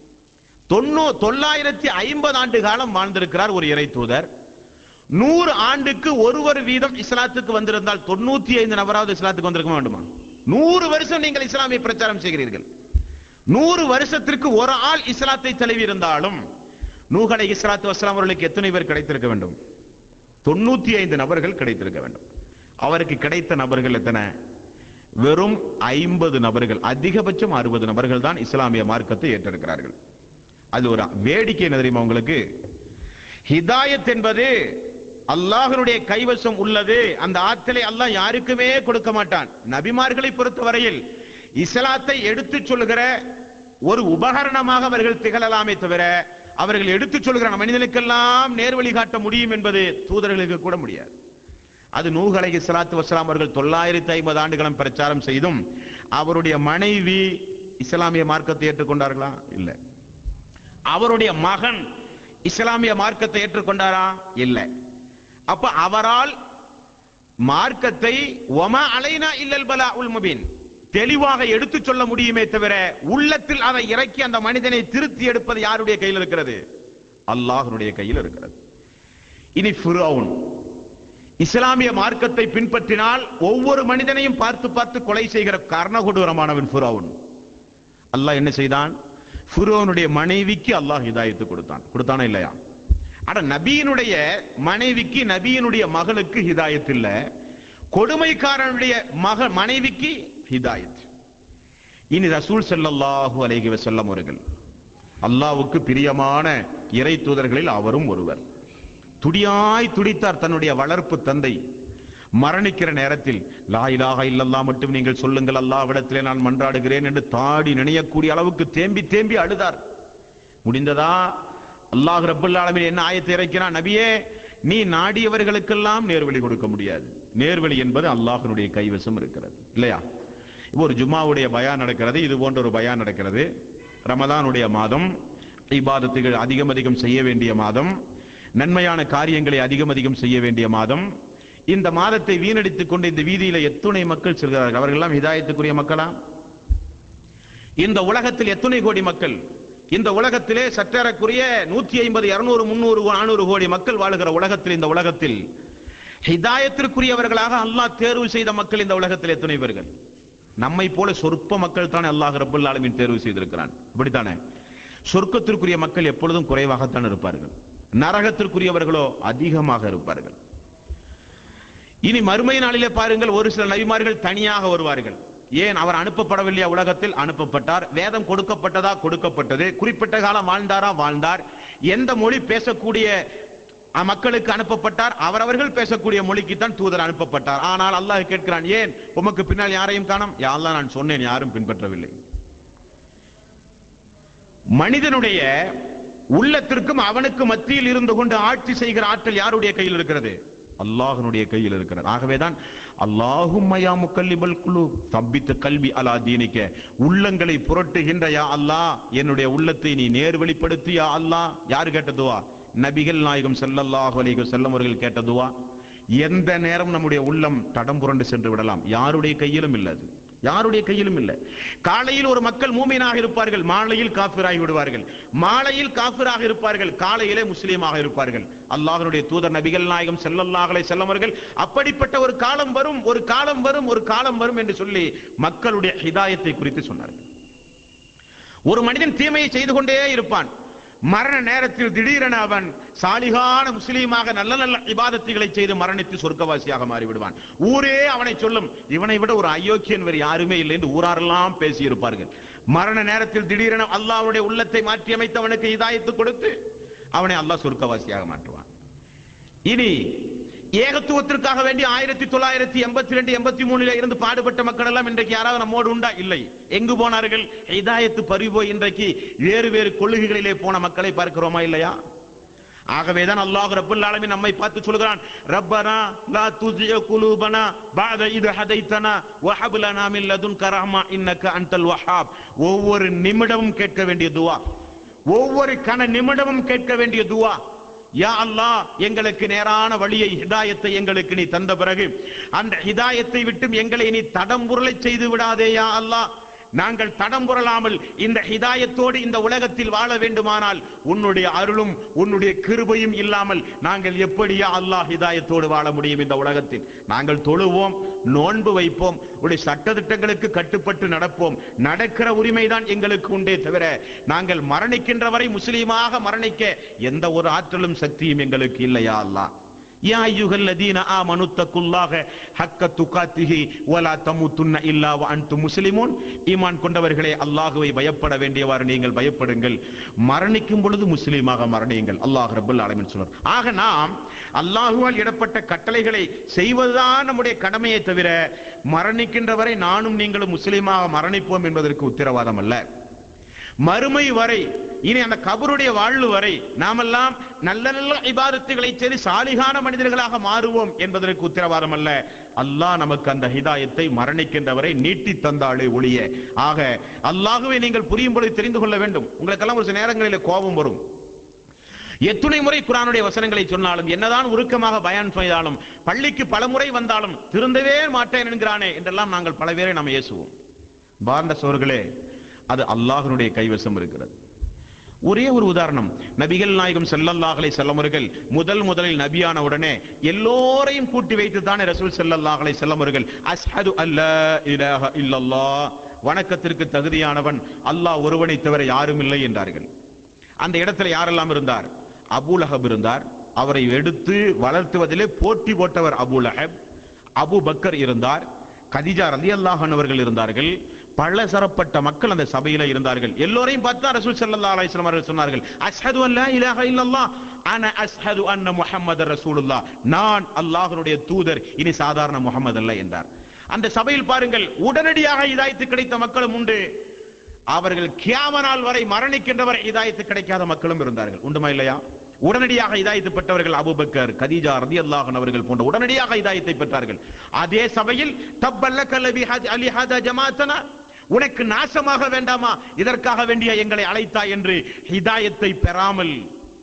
தொண்ணூ தொள்ளாயிரத்தி ஐம்பது ஆண்டு காலம் வாழ்ந்திருக்கிறார் ஒரு இறை தூதர் நூறு ஆண்டுக்கு ஒருவர் வீதம் இஸ்லாத்துக்கு வந்திருந்தால் தொண்ணூத்தி ஐந்து நபராவது இஸ்லாத்துக்கு வந்திருக்க வேண்டுமா நூறு வருஷம் நீங்கள் இஸ்லாமிய பிரச்சாரம் செய்கிறீர்கள் நூறு வருஷத்திற்கு ஒரு ஆள் இஸ்லாத்தை தழுவி இருந்தாலும் நூகலை இஸ்லாத்து வஸ்லாம் அவர்களுக்கு எத்தனை பேர் கிடைத்திருக்க வேண்டும் தொண்ணூத்தி ஐந்து நபர்கள் கிடைத்திருக்க வேண்டும் அவருக்கு கிடைத்த நபர்கள் எத்தனை வெறும் ஐம்பது நபர்கள் அதிகபட்சம் அறுபது நபர்கள் தான் இஸ்லாமிய மார்க்கத்தை ஏற்றிருக்கிறார்கள் அது ஒரு வேடிக்கை என்ன தெரியுமா உங்களுக்கு ஹிதாயத் என்பது அல்லாஹ்வுடைய கைவசம் உள்ளது அந்த ஆற்றலை அல்லாஹ் யாருக்குமே கொடுக்க மாட்டான் நபிமார்களை பொறுத்தவரையில் இஸ்லாத்தை எடுத்துச் சொல்கிற ஒரு உபகரணமாக அவர்கள் திகழலாமே தவிர அவர்கள் எடுத்துச் சொல்கிற மனிதனுக்கெல்லாம் நேர்வழி காட்ட முடியும் என்பது தூதர்களுக்கு கூட முடியாது அது நூஹ் அலைஹி ஸலாத்து வஸலாம் அவர்கள் தொள்ளாயிரத்தி ஐம்பது ஆண்டுகளும் பிரச்சாரம் செய்தும் அவருடைய மனைவி இஸ்லாமிய மார்க்கத்தை ஏற்றுக்கொண்டார்களா இல்லை அவருடைய மகன் இஸ்லாமிய மார்க்கத்தை ஏற்றுக்கொண்டாரா இல்லை அப்ப அவரால் மார்க்கத்தை ஒம அலைனா இல்லல் பலா உல் முபீன் தெளிவாக எடுத்துச் சொல்ல முடியுமே தவிர உள்ளத்தில் அதை இறக்கி அந்த மனிதனை திருத்தி எடுப்பது யாருடைய கையில் இருக்கிறது அல்லாஹ்வுடைய கையில் இருக்கிறது இனி ஃபிரௌன் இஸ்லாமிய மார்க்கத்தை பின்பற்றினால் ஒவ்வொரு மனிதனையும் பார்த்து பார்த்து கொலை செய்கிற கர்ணகொடூரமானவன் ஃபிரௌன் அல்லாஹ் என்ன செய்தான் ஃபிரோனுடைய மனைவிக்கு அல்லாஹ் ஹிதாயத்து கொடுத்தான் கொடுத்தானா இல்லையா ஆனா நபியினுடைய மனைவிக்கு நபியினுடைய மகளுக்கு ஹிதாயத் இல்ல கொடுமைக்காரனுடைய மக மனைவிக்கு ஹிதாயத் இனி ரசூல் ஸல்லல்லாஹு அலைஹி வஸல்லம் அவர்கள் அல்லாஹ்வுக்கு பிரியமான இறை தூதர்களில் அவரும் ஒருவர் துடியாய் துடித்தார் தன்னுடைய வளர்ப்பு தந்தை மரணிக்கிற நேரத்தில் லா இலாஹ இல்லல்லா மட்டும் நீங்கள் சொல்லுங்கள் அல்லாஹ்விடத்திலே நான் மன்றாடுகிறேன் என்று தாடி நினையக்கூடிய அளவுக்கு தேம்பி தேம்பி அழுதார் முடிந்ததா அல்லாஹ் ரப்பல் ஆலமீன் என்ன ஆயத்தை இறக்கிறான் நபியே நீ நாடியவர்களுக்கெல்லாம் நேர்வழி கொடுக்க முடியாது நேர்வழி என்பது அல்லாஹ்வினுடைய கைவசம் இருக்கிறது இல்லையா இப்போ ஒரு ஜும்மாவுடைய பயான் நடக்கிறது இது போன்ற ஒரு பயான் நடக்கிறது ரமதானுடைய மாதம் இபாதத்துகள் அதிகம் அதிகம் செய்ய வேண்டிய மாதம் நன்மையான காரியங்களை அதிகம் அதிகம் செய்ய வேண்டிய மாதம் இந்த மாதத்தை வீணடித்துக் கொண்டு இந்த வீதியில எத்துணை மக்கள் செல்கிறார்கள் அவர்களெல்லாம் ஹிதாயத்துக்குரிய மக்களா இந்த உலகத்தில் எத்துணை கோடி மக்கள் இந்த உலகத்திலே சற்றேறக்குரிய நூத்தி ஐம்பது இருநூறு முன்னூறு நானூறு கோடி மக்கள் வாழுகிற உலகத்தில் இந்த உலகத்தில் ஹிதாயத்திற்குரியவர்களாக அல்லாஹ் தேர்வு செய்த மக்கள் இந்த உலகத்தில் எத்தனை பேர்கள் நம்மை போல சொற்ப மக்கள் தானே அல்லாஹ் ரப்பல் ஆலமீன் தேர்வு செய்திருக்கிறான் இப்படித்தானே சொர்க்கத்திற்குரிய மக்கள் எப்பொழுதும் குறைவாகத்தான் இருப்பார்கள் நரகத்திற்குரியவர்களோ அதிகமாக இருப்பார்கள் இனி மறுமை நாளிலே பாருங்கள் ஒரு சில நபிமார்கள் தனியாக வருவார்கள் ஏன் அவர் அனுப்பப்படவில்லையா உலகத்தில் அனுப்பப்பட்டார் வேதம் கொடுக்கப்பட்டதா கொடுக்கப்பட்டது குறிப்பிட்ட காலம் வாழ்ந்தாரா வாழ்ந்தார் எந்த மொழி பேசக்கூடிய அஹ், மக்களுக்கு அனுப்பப்பட்டார் அவரவர்கள் பேசக்கூடிய மொழிக்கு தான் தூதர் அனுப்பப்பட்டார் ஆனால் அல்லாஹ் கேட்கிறான் ஏன் உமக்கு பின்னால் யாரையும் காணோம் யா அல்லாஹ் நான் சொன்னேன் யாரும் பின்பற்றவில்லை மனிதனுடைய உள்ளத்திற்கும் அவனுக்கு மத்தியில் இருந்து கொண்டு ஆட்சி செய்கிற ஆற்றல் யாருடைய கையில் இருக்கிறது அல்லாஹ்னுடைய கையில் இருக்கிறது ஆகவேதான் அல்லாஹும் மயா முக்கல்லிபல் குழு தப்பித்த கல்வி அலா தீனிக்க உள்ளங்களை புரட்டுகின்ற யா அல்லாஹ் என்னுடைய உள்ளத்தை நீ நேர் வெளிப்படுத்தி யா அல்லாஹ் யாரு கேட்டதுவா நபிகள் நாயகம் ஸல்லல்லாஹு அலைஹி வஸல்லம் அவர்கள் கேட்டதுவா எந்த நேரம் நம்முடைய உள்ளம் தடம் புரண்டு சென்று விடலாம் யாருடைய கையிலும் இல்லது யாருடைய கையிலும் இல்லை காலையில் ஒரு மக்கள் மூமினாக இருப்பார்கள் மாலையில் காபிராகி விடுவார்கள் மாலையில் காபிராக இருப்பார்கள் காலையிலே முஸ்லீமாக இருப்பார்கள் அல்லாஹ்வுடைய தூதர் நபிகள் நாயகம் செல்லல்லாஹலை செல்லவர்கள் அப்படிப்பட்ட ஒரு காலம் வரும் ஒரு காலம் வரும் ஒரு காலம் வரும் என்று சொல்லி மக்களுடைய ஹிதாயத்தை குறித்து சொன்னார்கள் ஒரு மனிதன் தீமையை செய்து கொண்டே இருப்பான் மரண நேரத்தில் திடீரென அவன் சாலிகான முஸ்லீமாக நல்ல நல்ல இபாதத்துகளை செய்து மரணித்து சொர்க்கவாசியாக மாறிவிடுவான் ஊரே அவனை சொல்லும் இவனை விட ஒரு அயோக்கியன் வேறு யாருமே இல்லை என்று ஊராரெல்லாம் பேசியிருப்பார்கள் மரண நேரத்தில் திடீரென அல்லாஹ்வுடைய உள்ளத்தை மாற்றி அமைத்தவனுக்கு இதாயத்து கொடுத்து அவனை அல்லாஹ் சொர்க்கவாசியாக மாற்றுவான் இனி ஏகத்துவத்திற்காக வேண்டி ஆயிரத்தி தொள்ளாயிரத்தி எண்பத்தி ரெண்டு எண்பத்தி மூணுல இருந்து பாடுபட்ட மக்கள் எல்லாம் இன்றைக்கு யாராவது நம்மோடு உண்டா இல்லை எங்கு போனார்கள் இதாயத்து பறிபோய் இன்றைக்கு வேறு வேறு கொள்கைகளிலே போன மக்களை பார்க்கிறோமா இல்லையா ஆகவேதான் அல்லாஹ் ரப்பல் ஆலமீன் நம்மை பார்த்து சொல்கிறான் ரப்பனா லா துஜிய குலூபனா பஅத இத ஹதைத்தனா வஹப் லனா மின் லதுன்க ரஹ்மா இன்னக அன்டல் வஹாப் ஒவ்வொரு நிமிடமும் கேட்க வேண்டிய துவா ஒவ்வொரு கண நிமிடமும் கேட்க வேண்டிய துவா யா அல்லாஹ் எங்களுக்கு நேரான வழியை ஹிதாயத்தை எங்களுக்கு நீ தந்த பிறகு அந்த ஹிதாயத்தை விட்டும் எங்களை நீ தடம்புரலை செய்து விடாதே யா அல்லாஹ் நாங்கள் தடம்புரலாமல் இந்த ஹிதாயத்தோடு இந்த உலகத்தில் வாழ வேண்டுமானால் உன்னுடைய அருளும் உன்னுடைய கிருபையும் இல்லாமல் நாங்கள் எப்படியா அல்லாஹ் ஹிதாயத்தோடு வாழ முடியும் இந்த உலகத்தில் நாங்கள் தொழுவோம் நோன்பு வைப்போம் உடைய சட்டதிட்டங்களுக்கு கட்டுப்பட்டு நடப்போம் நடக்கிற உரிமைதான் எங்களுக்கு உண்டே தவிர நாங்கள் மரணிக்கின்ற வரை முஸ்லீமாக மரணிக்க எந்த ஒரு ஆற்றலும் சக்தியும் எங்களுக்கு இல்லையா அல்லாஹ் யா அய்யுஹல் லதீன ஆமனு தக்குல்லாஹ ஹக்க துகாத்திஹி வலா தமுத்துன்ன இல்லா வ அன்தும் முஸ்லிமூன் ஈமான் கொண்டவர்களே அல்லாஹ்வை பயப்பட வேண்டியவாறு நீங்கள் பயப்படுங்கள் மரணிக்கும் பொழுது முஸ்லீமாக மரணியுங்கள் அல்லாஹ் ரப்பல் ஆலமீன் சொன்னார் ஆக நாம் அல்லாஹுவால் இடப்பட்ட கட்டளைகளை செய்வதுதான் நம்முடைய கடமையை தவிர மரணிக்கின்ற வரை நானும் நீங்களும் முஸ்லீமாக மரணிப்போம் என்பதற்கு உத்தரவாதம் அல்ல மறுமை வரை இனி அந்த கபருடைய வாழ்வு வரை நாமெல்லாம் நல்ல நல்ல இபாதத்துகளை செய்து சாலிகான மனிதர்களாக மாறுவோம் என்பதற்கு உத்தரவாதம் அல்ல அல்லாஹ் நமக்கு அந்த ஹிதாயத்தை மரணிக்கின்றவரை நீட்டி தந்தாளே ஒழிய ஆக அல்லாஹுவை நீங்கள் புரியும் பொழுது தெரிந்து கொள்ள வேண்டும் உங்களுக்கெல்லாம் ஒரு சில நேரங்களில் கோபம் வரும் எத்துணை முறை குரானுடைய வசனங்களை சொன்னாலும் என்னதான் உருக்கமாக பயான் செய்தாலும் பள்ளிக்கு பலமுறை வந்தாலும் திருந்தவே மாட்டேன் என்கிறானே என்றெல்லாம் நாங்கள் பல பேரை நாம் ஏசுவோம் பார்ந்த சோர்களே அது அல்லாஹ்வுடைய கைவசம் இருக்கிறது ஒரே ஒரு உதாரணம் நபிகள் நாயகம் செல்லல்லாஹலை செல்லமர்கள் முதல் முதலில் நபியான உடனே எல்லோரையும் கூட்டி வைத்து தானே ரசூல் செல்லல்லாஹலை செல்லமர்கள் அஸ்ஹது அல்ல இலாஹ இல்லல்லாஹ் வணக்கத்திற்கு தகுதியானவன் அல்லாஹ் ஒருவனை தவிர யாரும் இல்லை என்றார்கள் அந்த இடத்துல யாரெல்லாம் இருந்தார் அபூலஹப் இருந்தார் அவரை எடுத்து வளர்த்துவதிலே போட்டி போட்டவர் அபூலஹப் அபு பக்கர் இருந்தார் கதிஜா ரலி அவர்கள் இருந்தார்கள் பல சரப்பட்ட மக்கள் அந்த சபையில இருந்தார்கள் எல்லோரையும் பார்த்தா ரசூல் ஸல்லல்லாஹு அலைஹி வஸல்லம் அவர்கள் சொன்னார்கள் அஷ்ஹது அன் லா இலாஹ இல்லல்லாஹ் அன அஷ்ஹது அன்ன முஹம்மதர் ரசூலுல்லாஹ் நான் அல்லாஹ்வுடைய தூதர் இனி சாதாரண முஹம்மது அல்ல என்றார் அந்த சபையில் பாருங்கள் உடனடியாக இதாயத்து கிடைத்த மக்களும் உண்டு அவர்கள் கியாம நாள் வரை மரணிக்கின்றவரை இதாயத்து கிடைக்காத மக்களும் இருந்தார்கள் உண்டுமா இல்லையா உடனடியாக இதாயத்து பெற்றவர்கள் அபூபக்கர் கதீஜா ரலியல்லாஹு அவர்கள் போன்ற உடனடியாக இதாயத்தை பெற்றார்கள் அதே சபையில் தப்பல்ல கல்லவி அலி ஹாதா ஜமாத்தனா உனக்கு நாசமாக வேண்டாமா இதற்காக வேண்டிய எங்களை அழைத்தாய் என்று ஹிதாயத்தை பெறாமல்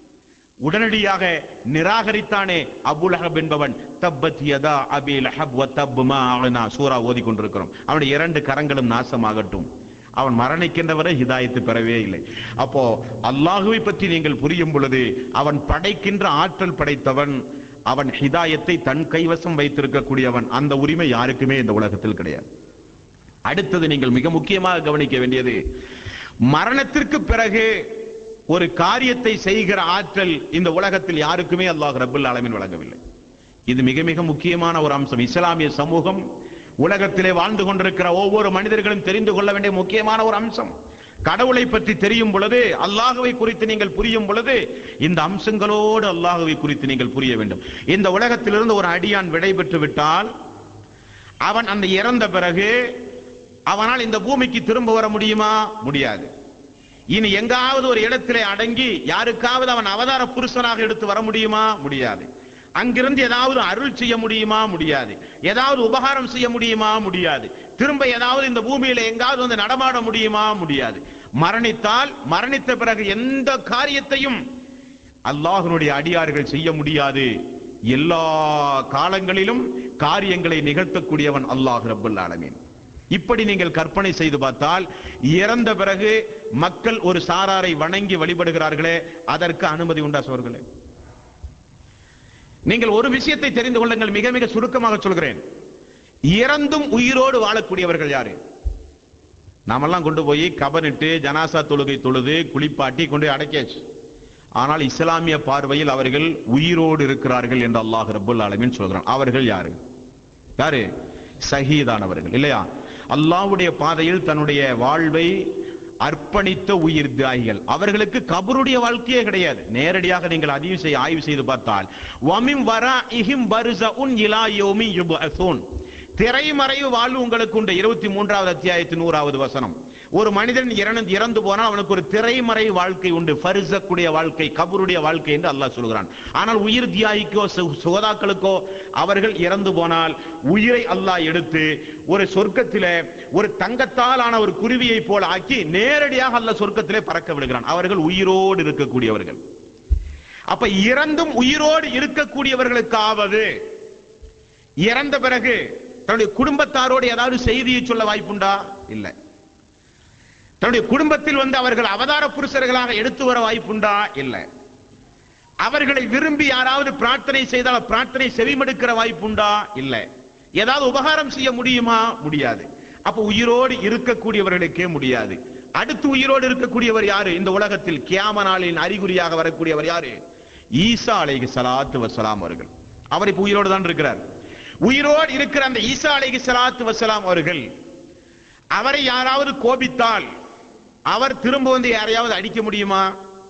உடனடியாக நிராகரித்தானே அபுலஹப் என்பவன் தப்பத் யதா அபி லஹப் வ தப் மா அக்னா சூரா ஓதி கொண்டிருக்கிறோம் அவனுடைய இரண்டு கரங்களும் நாசமாகட்டும் அவன் மரணிக்கின்றவரை ஹிதாயத்து பெறவே இல்லை அப்போ அல்லாஹுவை பற்றி நீங்கள் புரியும் பொழுது அவன் படைக்கின்ற ஆற்றல் படைத்தவன் அவன் ஹிதாயத்தை தன் கைவசம் வைத்திருக்கக்கூடியவன் அந்த உரிமை யாருக்குமே இந்த உலகத்தில் கிடையாது அடுத்தது நீங்கள் மிக முக்கியமாக கவனிக்க வேண்டியது மரணத்திற்கு பிறகு ஒரு காரியத்தை செய்கிற ஆற்றல் இந்த உலகத்தில் யாருக்குமே அல்லாஹ் ரபுல் ஆலமீன் வழங்கவில்லை இது மிக மிக முக்கியமான ஒரு அம்சம் இஸ்லாமிய சமூகம் உலகத்திலே வாழ்ந்து கொண்டிருக்கிற ஒவ்வொரு மனிதர்களும் தெரிந்து கொள்ள வேண்டிய முக்கியமான ஒரு அம்சம் கடவுளை பற்றி தெரியும் பொழுது அல்லாஹுவை குறித்து நீங்கள் புரியும் பொழுது இந்த அம்சங்களோடு அல்லாஹுவை குறித்து நீங்கள் புரிய வேண்டும் இந்த உலகத்திலிருந்து ஒரு அடியான் விடை பெற்று விட்டால் அவன் அந்த இறந்த பிறகு அவனால் இந்த பூமிக்கு திரும்ப வர முடியுமா முடியாது இனி எங்காவது ஒரு இடத்திலே அடங்கி யாருக்காவது அவன் அவதார புருஷனாக எடுத்து வர முடியுமா முடியாது அங்கிருந்து ஏதாவது அருள் செய்ய முடியுமா முடியாது ஏதாவது உபகாரம் செய்ய முடியுமா முடியாது திரும்ப ஏதாவது இந்த பூமியில எங்காவது வந்து நடமாட முடியுமா முடியாது மரணித்தால் மரணித்த பிறகு எந்த காரியத்தையும் அல்லாஹ்வுடைய அடியார்கள் செய்ய முடியாது எல்லா காலங்களிலும் காரியங்களை நிகழ்த்தக்கூடியவன் அல்லாஹ் ரப்பல் ஆலமீன் இப்படி நீங்கள் கற்பனை செய்து பார்த்தால் இறந்த பிறகு மக்கள் ஒரு சாராரை வணங்கி வழிபடுகிறார்களே அதற்கு அனுமதி உண்டா சோர்களே நீங்கள் ஒரு விஷயத்தை தெரிந்து கொள்ளுங்கள் மிக மிக சுருக்கமாக சொல்கிறேன் இறந்தும் உயிரோடு வாழக்கூடியவர்கள் யாரு நாமெல்லாம் கொண்டு போய் கபனிட்டு ஜனாசா தொழுகை தொழுது குளிப்பாட்டி கொண்டு போய் அடக்கியாச்சு ஆனால் இஸ்லாமிய பார்வையில் அவர்கள் உயிரோடு இருக்கிறார்கள் என்று அல்லாஹ் ரப்புல் ஆலமீன் சொல்கிறான் அவர்கள் யாரு யாரு ஷஹீதானவர்கள் இல்லையா அல்லாஹ்வுடைய பாதையில் தன்னுடைய வாழ்வை அர்ப்பணித்த உயிர் தியாகிகள் அவர்களுக்கு கபருடைய வாழ்க்கையே கிடையாது நேரடியாக நீங்கள் அதிவு செய்ய ஆய்வு செய்து பார்த்தால் வமிம் வரா இஹிம் பருசஉன் இலா யௌமி யுபஅஸூன் திரைமறைவு வாழ்வு உங்களுக்கு உண்டு இருபத்தி மூன்றாவது அத்தியாயத்தின் நூறாவது வசனம் ஒரு மனிதன் இறந்து இறந்து போனால் அவனுக்கு ஒரு திரைமறை வாழ்க்கை உண்டு ஃபரிசக்குடைய வாழ்க்கை கபருடைய வாழ்க்கை என்று அல்லாஹ் சொல்கிறான் ஆனால் உயிர் தியாகிக்கோ சு- சுகதாக்களுக்கோ அவர்கள் இறந்து போனால் உயிரை அல்லாஹ் எடுத்து ஒரு சொர்க்கத்திலே ஒரு தங்கத்தால் ஆன ஒரு குருவியை போல ஆக்கி நேரடியாக அல்லாஹ் சொர்க்கத்திலே பறக்க விடுகிறான் அவர்கள் உயிரோடு இருக்கக்கூடியவர்கள் அப்ப இறந்தும் உயிரோடு இருக்கக்கூடியவர்களுக்காவது இறந்த பிறகு தன்னுடைய குடும்பத்தாரோடு ஏதாவது செய்தியை சொல்ல வாய்ப்புண்டா இல்ல தன்னுடைய குடும்பத்தில் வந்து அவர்கள் அவதார புருஷர்களாக எடுத்து வர வாய்ப்புண்டா இல்ல அவர்களை விரும்பி யாராவது பிரார்த்தனை செய்தால் பிரார்த்தனை செவிமடுக்கிற வாய்ப்புண்டா இல்ல ஏதாவது உபகாரம் செய்ய முடியுமா முடியாது அப்ப உயிரோடு இருக்கக்கூடியவர்களுக்கே முடியாது அடுத்து உயிரோடு இருக்கக்கூடியவர் யாரு இந்த உலகத்தில் கியாம நாளின் அறிகுறியாக வரக்கூடியவர் யாரு ஈசா அலைஹி ஸலாத்து வஸலாம் அவர்கள் அவர் இப்ப உயிரோடு தான் இருக்கிறார் உயிரோடு இருக்கிற அந்த ஈசா அலைஹி ஸலாத்து வஸலாம் அவர்கள் அவரை யாராவது கோபித்தால் அவர் திரும்ப வந்து யாரையாவது அடிக்க முடியுமா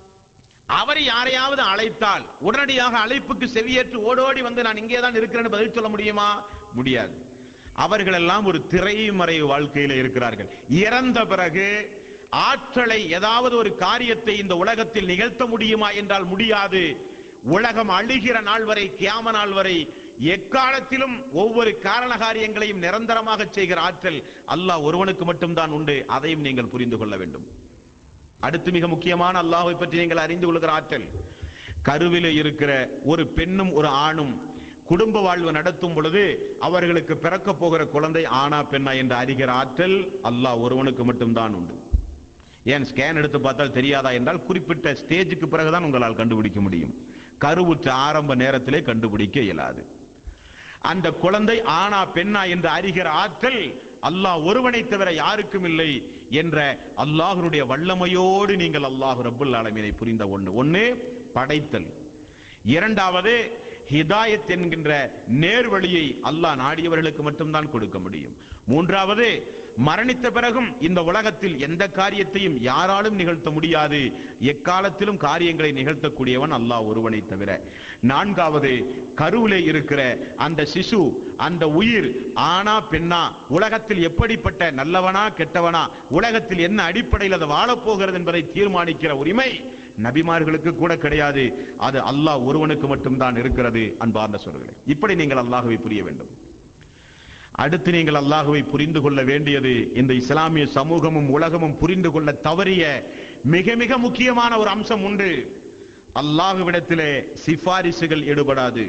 அவரை யாரையாவது அழைத்தால் உடனடியாக அழைப்புக்கு செவியேற்று ஓடோடி வந்து நான் இங்கே தான் இருக்கிறேன்னு பதில் சொல்ல முடியுமா முடியாது அவர்கள் எல்லாம் ஒரு திரைமறை வாழ்க்கையில இருக்கிறார்கள் இறந்த பிறகு ஆற்றலை ஏதாவது ஒரு காரியத்தை இந்த உலகத்தில் நிகழ்த்த முடியுமா என்றால் முடியாது உலகம் அழுகிற நாள் வரை கியாம நாள் வரை எக்காலத்திலும் ஒவ்வொரு காரண காரியங்களையும் நிரந்தரமாக செய்கிற ஆற்றல் அல்லாஹ் ஒருவனுக்கு மட்டும்தான் உண்டு அதையும் நீங்கள் புரிந்து கொள்ள வேண்டும் அடுத்து மிக முக்கியமான அல்லாஹ்வை பற்றி நீங்கள் அறிந்து கொள்கிற ஆற்றல் கருவிலே இருக்கிற ஒரு பெண்ணும் ஒரு ஆணும் குடும்ப வாழ்வு நடத்தும் பொழுது அவர்களுக்கு பிறக்க போகிற குழந்தை ஆனா பெண்ணா என்று அறிகிற ஆற்றல் அல்லாஹ் ஒருவனுக்கு மட்டும்தான் உண்டு ஏன் ஸ்கேன் எடுத்து பார்த்தால் தெரியாதா என்றால் குறிப்பிட்ட ஸ்டேஜுக்கு பிறகுதான் உங்களால் கண்டுபிடிக்க முடியும் கருவுற்ற ஆரம்ப நேரத்திலே கண்டுபிடிக்க இயலாது அந்த குழந்தை ஆனா பெண்ணா என்று அறிகிற ஆற்றல் அல்லாஹ் ஒருவனை தவிர யாருக்கும் இல்லை என்ற அல்லாஹ்வுடைய வல்லமையோடு நீங்கள் அல்லாஹ் ரப்புல் ஆலமீனை புரிந்த ஒண்ணு ஒண்ணு படைத்தல் இரண்டாவது ஹிதாயத் என்கின்ற நேர்வழியை அல்லாஹ் நாடியவர்களுக்கு மட்டும்தான் கொடுக்க முடியும் மூன்றாவது மரணித்த பிறகும் இந்த உலகத்தில் எந்த காரியத்தையும் யாராலும் நிகழ்த்த முடியாது எக்காலத்திலும் காரியங்களை நிகழ்த்தக்கூடியவன் அல்லாஹ் ஒருவனை தவிர நான்காவது கருவிலே இருக்கிற அந்த சிசு அந்த உயிர் ஆனா பெண்ணா உலகத்தில் எப்படிப்பட்ட நல்லவனா கெட்டவனா உலகத்தில் என்ன அடிப்படையில் அது வாழப்போகிறது என்பதை தீர்மானிக்கிற உரிமை நபிமார்களுக்கு கூட கிடையாது அது அல்லாஹ் ஒருவனுக்கு மட்டும்தான் இருக்கிறது அன்பார்ந்த சொல்களே இப்படி நீங்கள் அல்லாஹ்வை புரிய வேண்டும் அடுத்து நீங்கள் அல்லாஹ்வை புரிந்து கொள்ள வேண்டியது இந்த இஸ்லாமிய சமூகமும் உலகமும் புரிந்து கொள்ள தவறிய மிக மிக முக்கியமான ஒரு அம்சம் உண்டு அல்லாஹ்விடத்திலே சிபாரிசுகள் ஈடுபடாது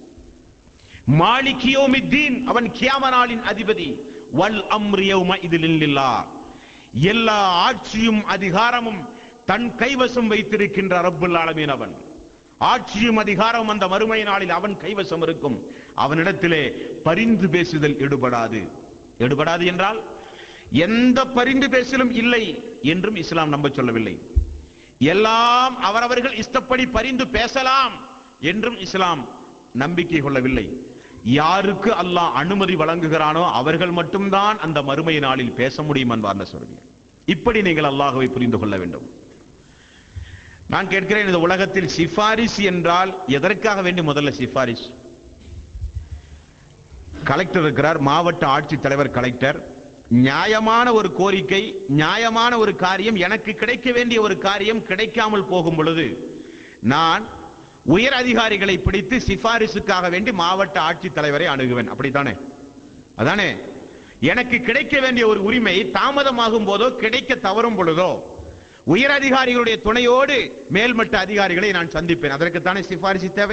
மாலிகியோமித்தீன் அவன் கியாம நாளின் அதிபதி வல் அம்ரியௌம இதிலில்லா எல்லா ஆட்சியும் அதிகாரமும் தன் கைவசம் வைத்திருக்கின்ற ரப்புல் ஆலமீன் அவன் ஆட்சியும் அதிகாரம் அந்த மறுமை நாளில் அவன் கைவசம் இருக்கும் அவனிடத்திலே பரிந்து பேசுதல் ஈடுபடாது ஈடுபடாது என்றால் எந்த பரிந்து பேசலும் இல்லை என்றும் இஸ்லாம் நம்ப சொல்லவில்லை எல்லாம் அவரவர்கள் இஷ்டப்படி பரிந்து பேசலாம் என்றும் இஸ்லாம் நம்பிக்கை கொள்ளவில்லை யாருக்கு அல்லாஹ் அனுமதி வழங்குகிறானோ அவர்கள் மட்டும்தான் அந்த மறுமை நாளில் பேச முடியும் என்பார்ந்த சொல்கிறேன் இப்படி நீங்கள் அல்லாஹ்வை புரிந்து கொள்ள வேண்டும் நான் கேட்கிறேன் இந்த உலகத்தில் சிபாரிஸ் என்றால் எதற்காக வேண்டி முதல்ல சிபாரிஸ் கலெக்டர் இருக்கிறார் மாவட்ட ஆட்சித்தலைவர் கலெக்டர் நியாயமான ஒரு கோரிக்கை நியாயமான ஒரு காரியம் எனக்கு கிடைக்க வேண்டிய ஒரு காரியம் கிடைக்காமல் போகும் பொழுது நான் உயர் அதிகாரிகளை பிடித்து சிபாரிசுக்காக வேண்டி மாவட்ட ஆட்சித்தலைவரை அணுகுவேன் அப்படித்தானே அதானே எனக்கு கிடைக்க வேண்டிய ஒரு உரிமை தாமதமாகும் போதோ கிடைக்க தவறும் பொழுதோ உயர் அதிகாரிகளுடைய துணையோடு மேல்மட்ட அதிகாரிகளை நான் சந்திப்பேன் அதற்குத்தானே சிபாரிசு தேவை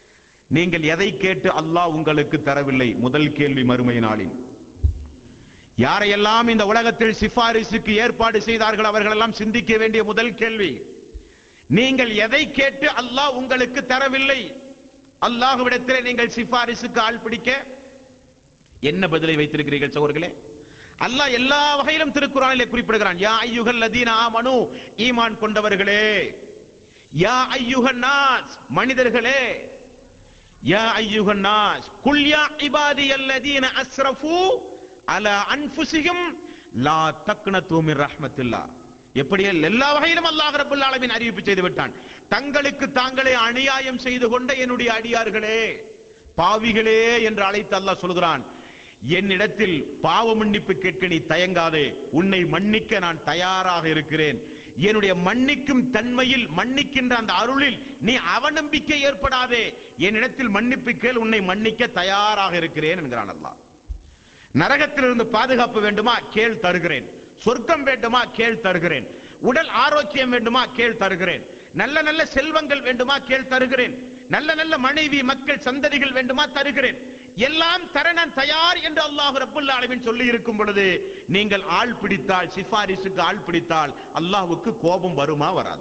நீங்கள் எதை கேட்டு அல்லாஹ் உங்களுக்கு தரவில்லை முதல் கேள்வி மறுமை நாளில் யாரையெல்லாம் இந்த உலகத்தில் சிபாரிசுக்கு ஏற்பாடு செய்தார்கள் அவர்களெல்லாம் சிந்திக்க வேண்டிய முதல் கேள்வி நீங்கள் எதை கேட்டு அல்லாஹ் உங்களுக்கு தரவில்லை அல்லாஹ்விடத்திலே நீங்கள் சிபாரிசுக்கு ஆள் பிடிக்க என்ன பதிலை வைத்திருக்கிறீர்கள் சகோதரர்களே அல்லாஹ் எல்லா வகையிலும் திருக்குறானிலே குறிப்பிடுகிறான் யா ஐயுகல் லதீன ஆமனு ஈமான் கொண்டவர்களே யா ஐயுகன் நாஸ் மனிதர்களே யா ஐயுகன் நாஸ் குல் யா இபாதி அல்லதீன அஸ்ரஃபு அலா அன்ஃபுசிஹிம் லா தக்னது மின் ரஹ்மத்தில்லாஹ் எப்படி எல்லா வகையிலும் அல்லாஹ் ரப்பல் ஆலமீன் அறிவிப்பு செய்து விட்டான் தங்களுக்கு தாங்களே அநியாயம் செய்து கொண்ட என்னுடைய அடியார்களே பாவிகளே என்று அழைத்து அல்லாஹ் சொல்கிறான் என்னிடத்தில் பாவ மன்னிப்பு கேட்க நீ தயங்காதே உன்னை மன்னிக்க நான் தயாராக இருக்கிறேன் என்னுடைய மன்னிக்கும் தன்மையில் மன்னிக்கின்ற அந்த அருளில் நீ அவநம்பிக்கை ஏற்படாதே என்னிடத்தில் மன்னிப்பு கேள் உன்னை மன்னிக்க தயாராக இருக்கிறேன் என்கிறான் அல்லாஹ் நரகத்திலிருந்து பாதுகாப்பு வேண்டுமா கேள் தருகிறேன் சொர்க்கம் வேண்டுமா கேள் தருகிறேன் உடல் ஆரோக்கியம் வேண்டுமா கேள் தருகிறேன் நல்ல நல்ல செல்வங்கள் வேண்டுமா கேள் தருகிறேன் நல்ல நல்ல மனைவி மக்கள் சந்ததிகள் வேண்டுமா தருகிறேன் எல்லாம் தர நான் தயார் என்று அல்லாஹ் ரப்புல் ஆலமீன் சொல்லி இருக்கும் பொழுது நீங்கள் ஆள் பிடித்தால் சிபாரிசுக்கு ஆள் பிடித்தால் அல்லாஹ்வுக்கு கோபம் வருமா வராது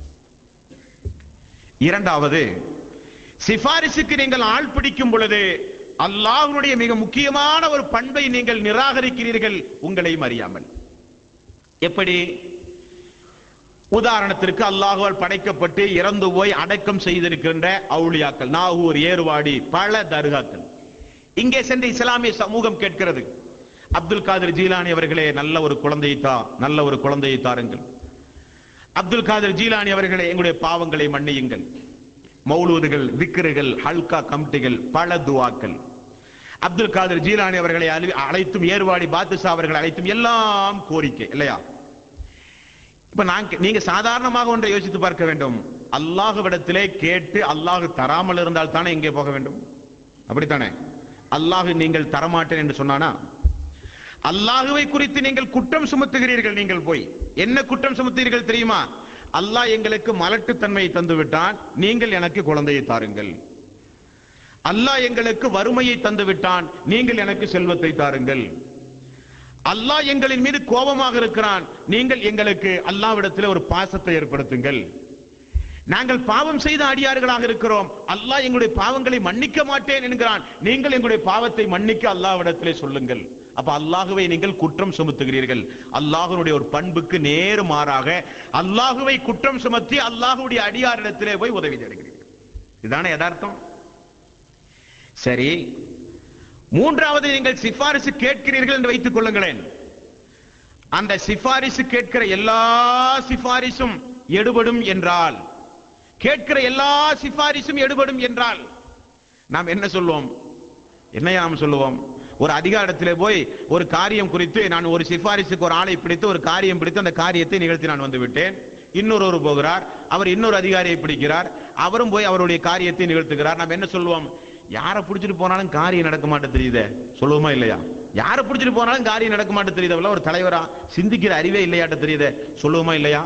இரண்டாவது சிபாரிசுக்கு நீங்கள் ஆள் பிடிக்கும் பொழுது அல்லாஹ்வுடைய மிக முக்கியமான ஒரு பண்பை நீங்கள் நிராகரிக்கிறீர்கள் உங்களையும் அறியாமல் எப்படி உதாரணத்திற்கு அல்லாஹுவால் படைக்கப்பட்டு இறந்து போய் அடக்கம் செய்திருக்கின்ற அவுளியாக்கள் நாகூர் ஏர்வாடி பல தர்காக்கள் இங்கே சென்று இஸ்லாமிய சமூகம் கேட்கிறது அப்துல் காதிர் ஜீலானி அவர்களே நல்ல ஒரு குழந்தையை தா நல்ல ஒரு குழந்தையை தாருங்கள் அப்துல் காதிர் ஜீலானி அவர்களே எங்களுடைய பாவங்களை மன்னியுங்கள் மௌலூதுகள் விக்கிர்கள் ஹல்கா கமிட்டிகள் பல துவாக்கள் அப்துல் காதிர் ஜீலானி அவர்களை அழி- அழைத்தும் ஏர்வாடி பாத்துஷா அவர்களை அழைத்தும் எல்லாம் கோரிக்கை இல்லையா இப்ப நான் கே- நீங்க சாதாரணமாக ஒன்றை யோசித்து பார்க்க வேண்டும் அல்லாஹ்விடத்திலே கேட்டு அல்லாஹ் தராமல் இருந்தால் தானே இங்கே போக வேண்டும் அப்படித்தானே அல்லாஹ் நீங்கள் தரமாட்டேன் என்று சொன்னானா அல்லாஹுவை குறித்து நீங்கள் குற்றம் சுமத்துகிறீர்கள் நீங்கள் போய் என்ன குற்றம் சுமத்துகிறீர்கள் தெரியுமா அல்லாஹ் எங்களுக்கு மலட்டுத்தன்மையை தந்து விட்டான் நீங்கள் எனக்கு குழந்தையை தாருங்கள் அல்லாஹ் எங்களுக்கு வறுமையை தந்து விட்டான் நீங்கள் எனக்கு செல்வத்தை தாருங்கள் அல்லாஹ் எங்களின் மீது கோபமாக இருக்கிறான் நீங்கள் எங்களுக்கு அல்லாவிடத்தில் ஒரு பாசத்தை ஏற்படுத்துங்கள் நாங்கள் பாவம் செய்த அடியார்களாக இருக்கிறோம் அல்லாஹ் எங்களுடைய பாவங்களை மன்னிக்க மாட்டேன் என்கிறான் நீங்கள் எங்களுடைய பாவத்தை மன்னிக்க அல்லாஹ்விடத்திலே சொல்லுங்கள் அப்ப அல்லாஹுவை நீங்கள் குற்றம் சுமத்துகிறீர்கள் அல்லாஹ்வுடைய ஒரு பண்புக்கு நேரு மாறாக அல்லாஹுவை குற்றம் சுமத்தி அல்லாஹ்வுடைய அடியாரிடத்திலே போய் உதவி தேடுகிறீர்கள் இதுதானே யதார்த்தம் சரி மூன்றாவது நீங்கள் சிபாரிசு கேட்கிறீர்கள் என்று வைத்துக் கொள்ளுங்களேன் அந்த சிபாரிசு கேட்கிற எல்லா சிபாரிசும் எடுபடும் என்றால் கேட்கிற எல்லா சிபாரிசும் எடுபடும் என்றால் நாம் என்ன சொல்லுவோம் என்னையா நாம் சொல்லுவோம் ஒரு அதிகாரத்திலே போய் ஒரு காரியம் குறித்து நான் ஒரு சிபாரிசுக்கு ஒரு ஆளை பிடித்து ஒரு காரியம் பிடித்து அந்த காரியத்தை நிகழ்த்தி நான் வந்து விட்டேன் இன்னொருவர் போகிறார் அவர் இன்னொரு அதிகாரியை பிடிக்கிறார் அவரும் போய் அவருடைய காரியத்தை நிகழ்த்துகிறார் நாம் என்ன சொல்லுவோம் யாரை பிடிச்சிட்டு போனாலும் காரியம் நடக்க மாட்டே தெரியுதே சொல்லுவோமா இல்லையா யாரை பிடிச்சிட்டு போனாலும் காரியம் நடக்க மாட்டே தெரியுதா ஒரு தலைவரா சிந்திக்கிற அறிவே இல்லையாட்ட தெரியுதே சொல்லுவோமா இல்லையா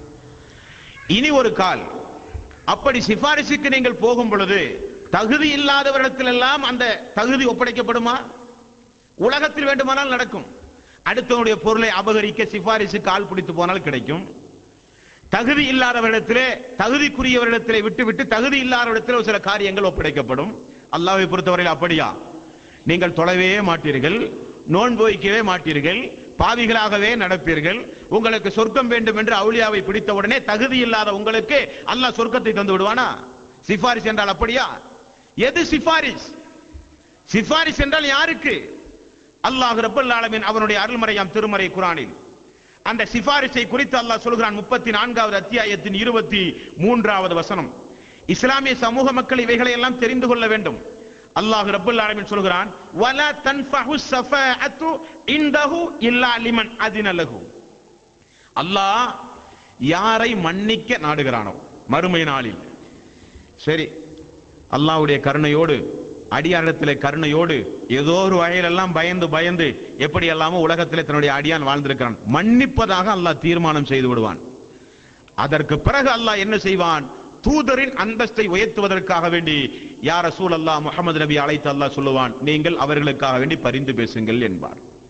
இனி ஒரு கால் அப்படி சிபாரிசுக்கு நீங்கள் போகும் பொழுது தகுதி இல்லாதவரிடத்தில் எல்லாம் அந்த தகுதி ஒப்படைக்கப்படுமா உலகத்தில் வேண்டுமானால் நடக்கும் அடுத்தவனுடைய பொருளை அபகரிக்க சிபாரிசுக்கு ஆள் பிடித்து போனால் கிடைக்கும் தகுதி இல்லாதவரிடத்திலே தகுதிக்குரியவரிடத்திலே விட்டு விட்டு தகுதி இல்லாதவரிடத்திலே ஒரு சில காரியங்கள் ஒப்படைக்கப்படும் அல்லாஹ்வை பொறுத்தவரையில் அப்படியா நீங்கள் தொலைவே மாட்டீர்கள் நோன்பு வைக்கவே மாட்டீர்கள் பாவிகளாகவே நடப்பீர்கள் உங்களுக்கு சொர்க்கம் வேண்டும் என்று அவுலியாவை பிடித்த உடனே தகுதி இல்லாத உங்களுக்கு அல்லாஹ் சொர்க்கத்தை தந்து விடுவானா சிபாரிஸ் என்றால் அப்படியா எது சிபாரிஸ் சிபாரிஸ் என்றால் யாருக்கு அல்லாஹ் ரப்பல் ஆலமீன் அவனுடைய அருள்மறையாம் திருமறை குரானில் அந்த சிபாரிசை குறித்து அல்லாஹ் சொல்கிறான் முப்பத்தி நான்காவது அத்தியாயத்தின் இருபத்தி மூன்றாவது வசனம் இஸ்லாமிய சமூக மக்கள் இவைகளை எல்லாம் தெரிந்து கொள்ள வேண்டும் அல்லாஹ் ரப்பல் ஆலமீன் சொல்கிறான் வலா தன்ஃபஹு ஸஃபாஅத்து இன்தஹு இல்லா லிமன் அதினலஹு அல்லாஹ் யாரை மன்னிக்க நாடுகிறானோ மறுமை நாளில் சரி அல்லாஹ்வுடைய கருணையோடு அடியாரிடத்திலே கருணையோடு ஏதோ ஒரு வகையிலெல்லாம் பயந்து பயந்து எப்படி எல்லாமோ உலகத்திலே தன்னுடைய அடியான் வாழ்ந்திருக்கிறான் மன்னிப்பதாக அல்லாஹ் தீர்மானம் செய்து விடுவான் அதற்கு பிறகு அல்லாஹ் என்ன செய்வான் தூதரின் அந்தஸ்தை உயர்த்துவதற்காக வேண்டி யார் ரசூல் அல்லாஹ் முகமது நபி அழைத்து அல்லாஹ் சொல்லுவான் நீங்கள் அவர்களுக்காக வேண்டி பரிந்து பேசுங்கள் என்பார்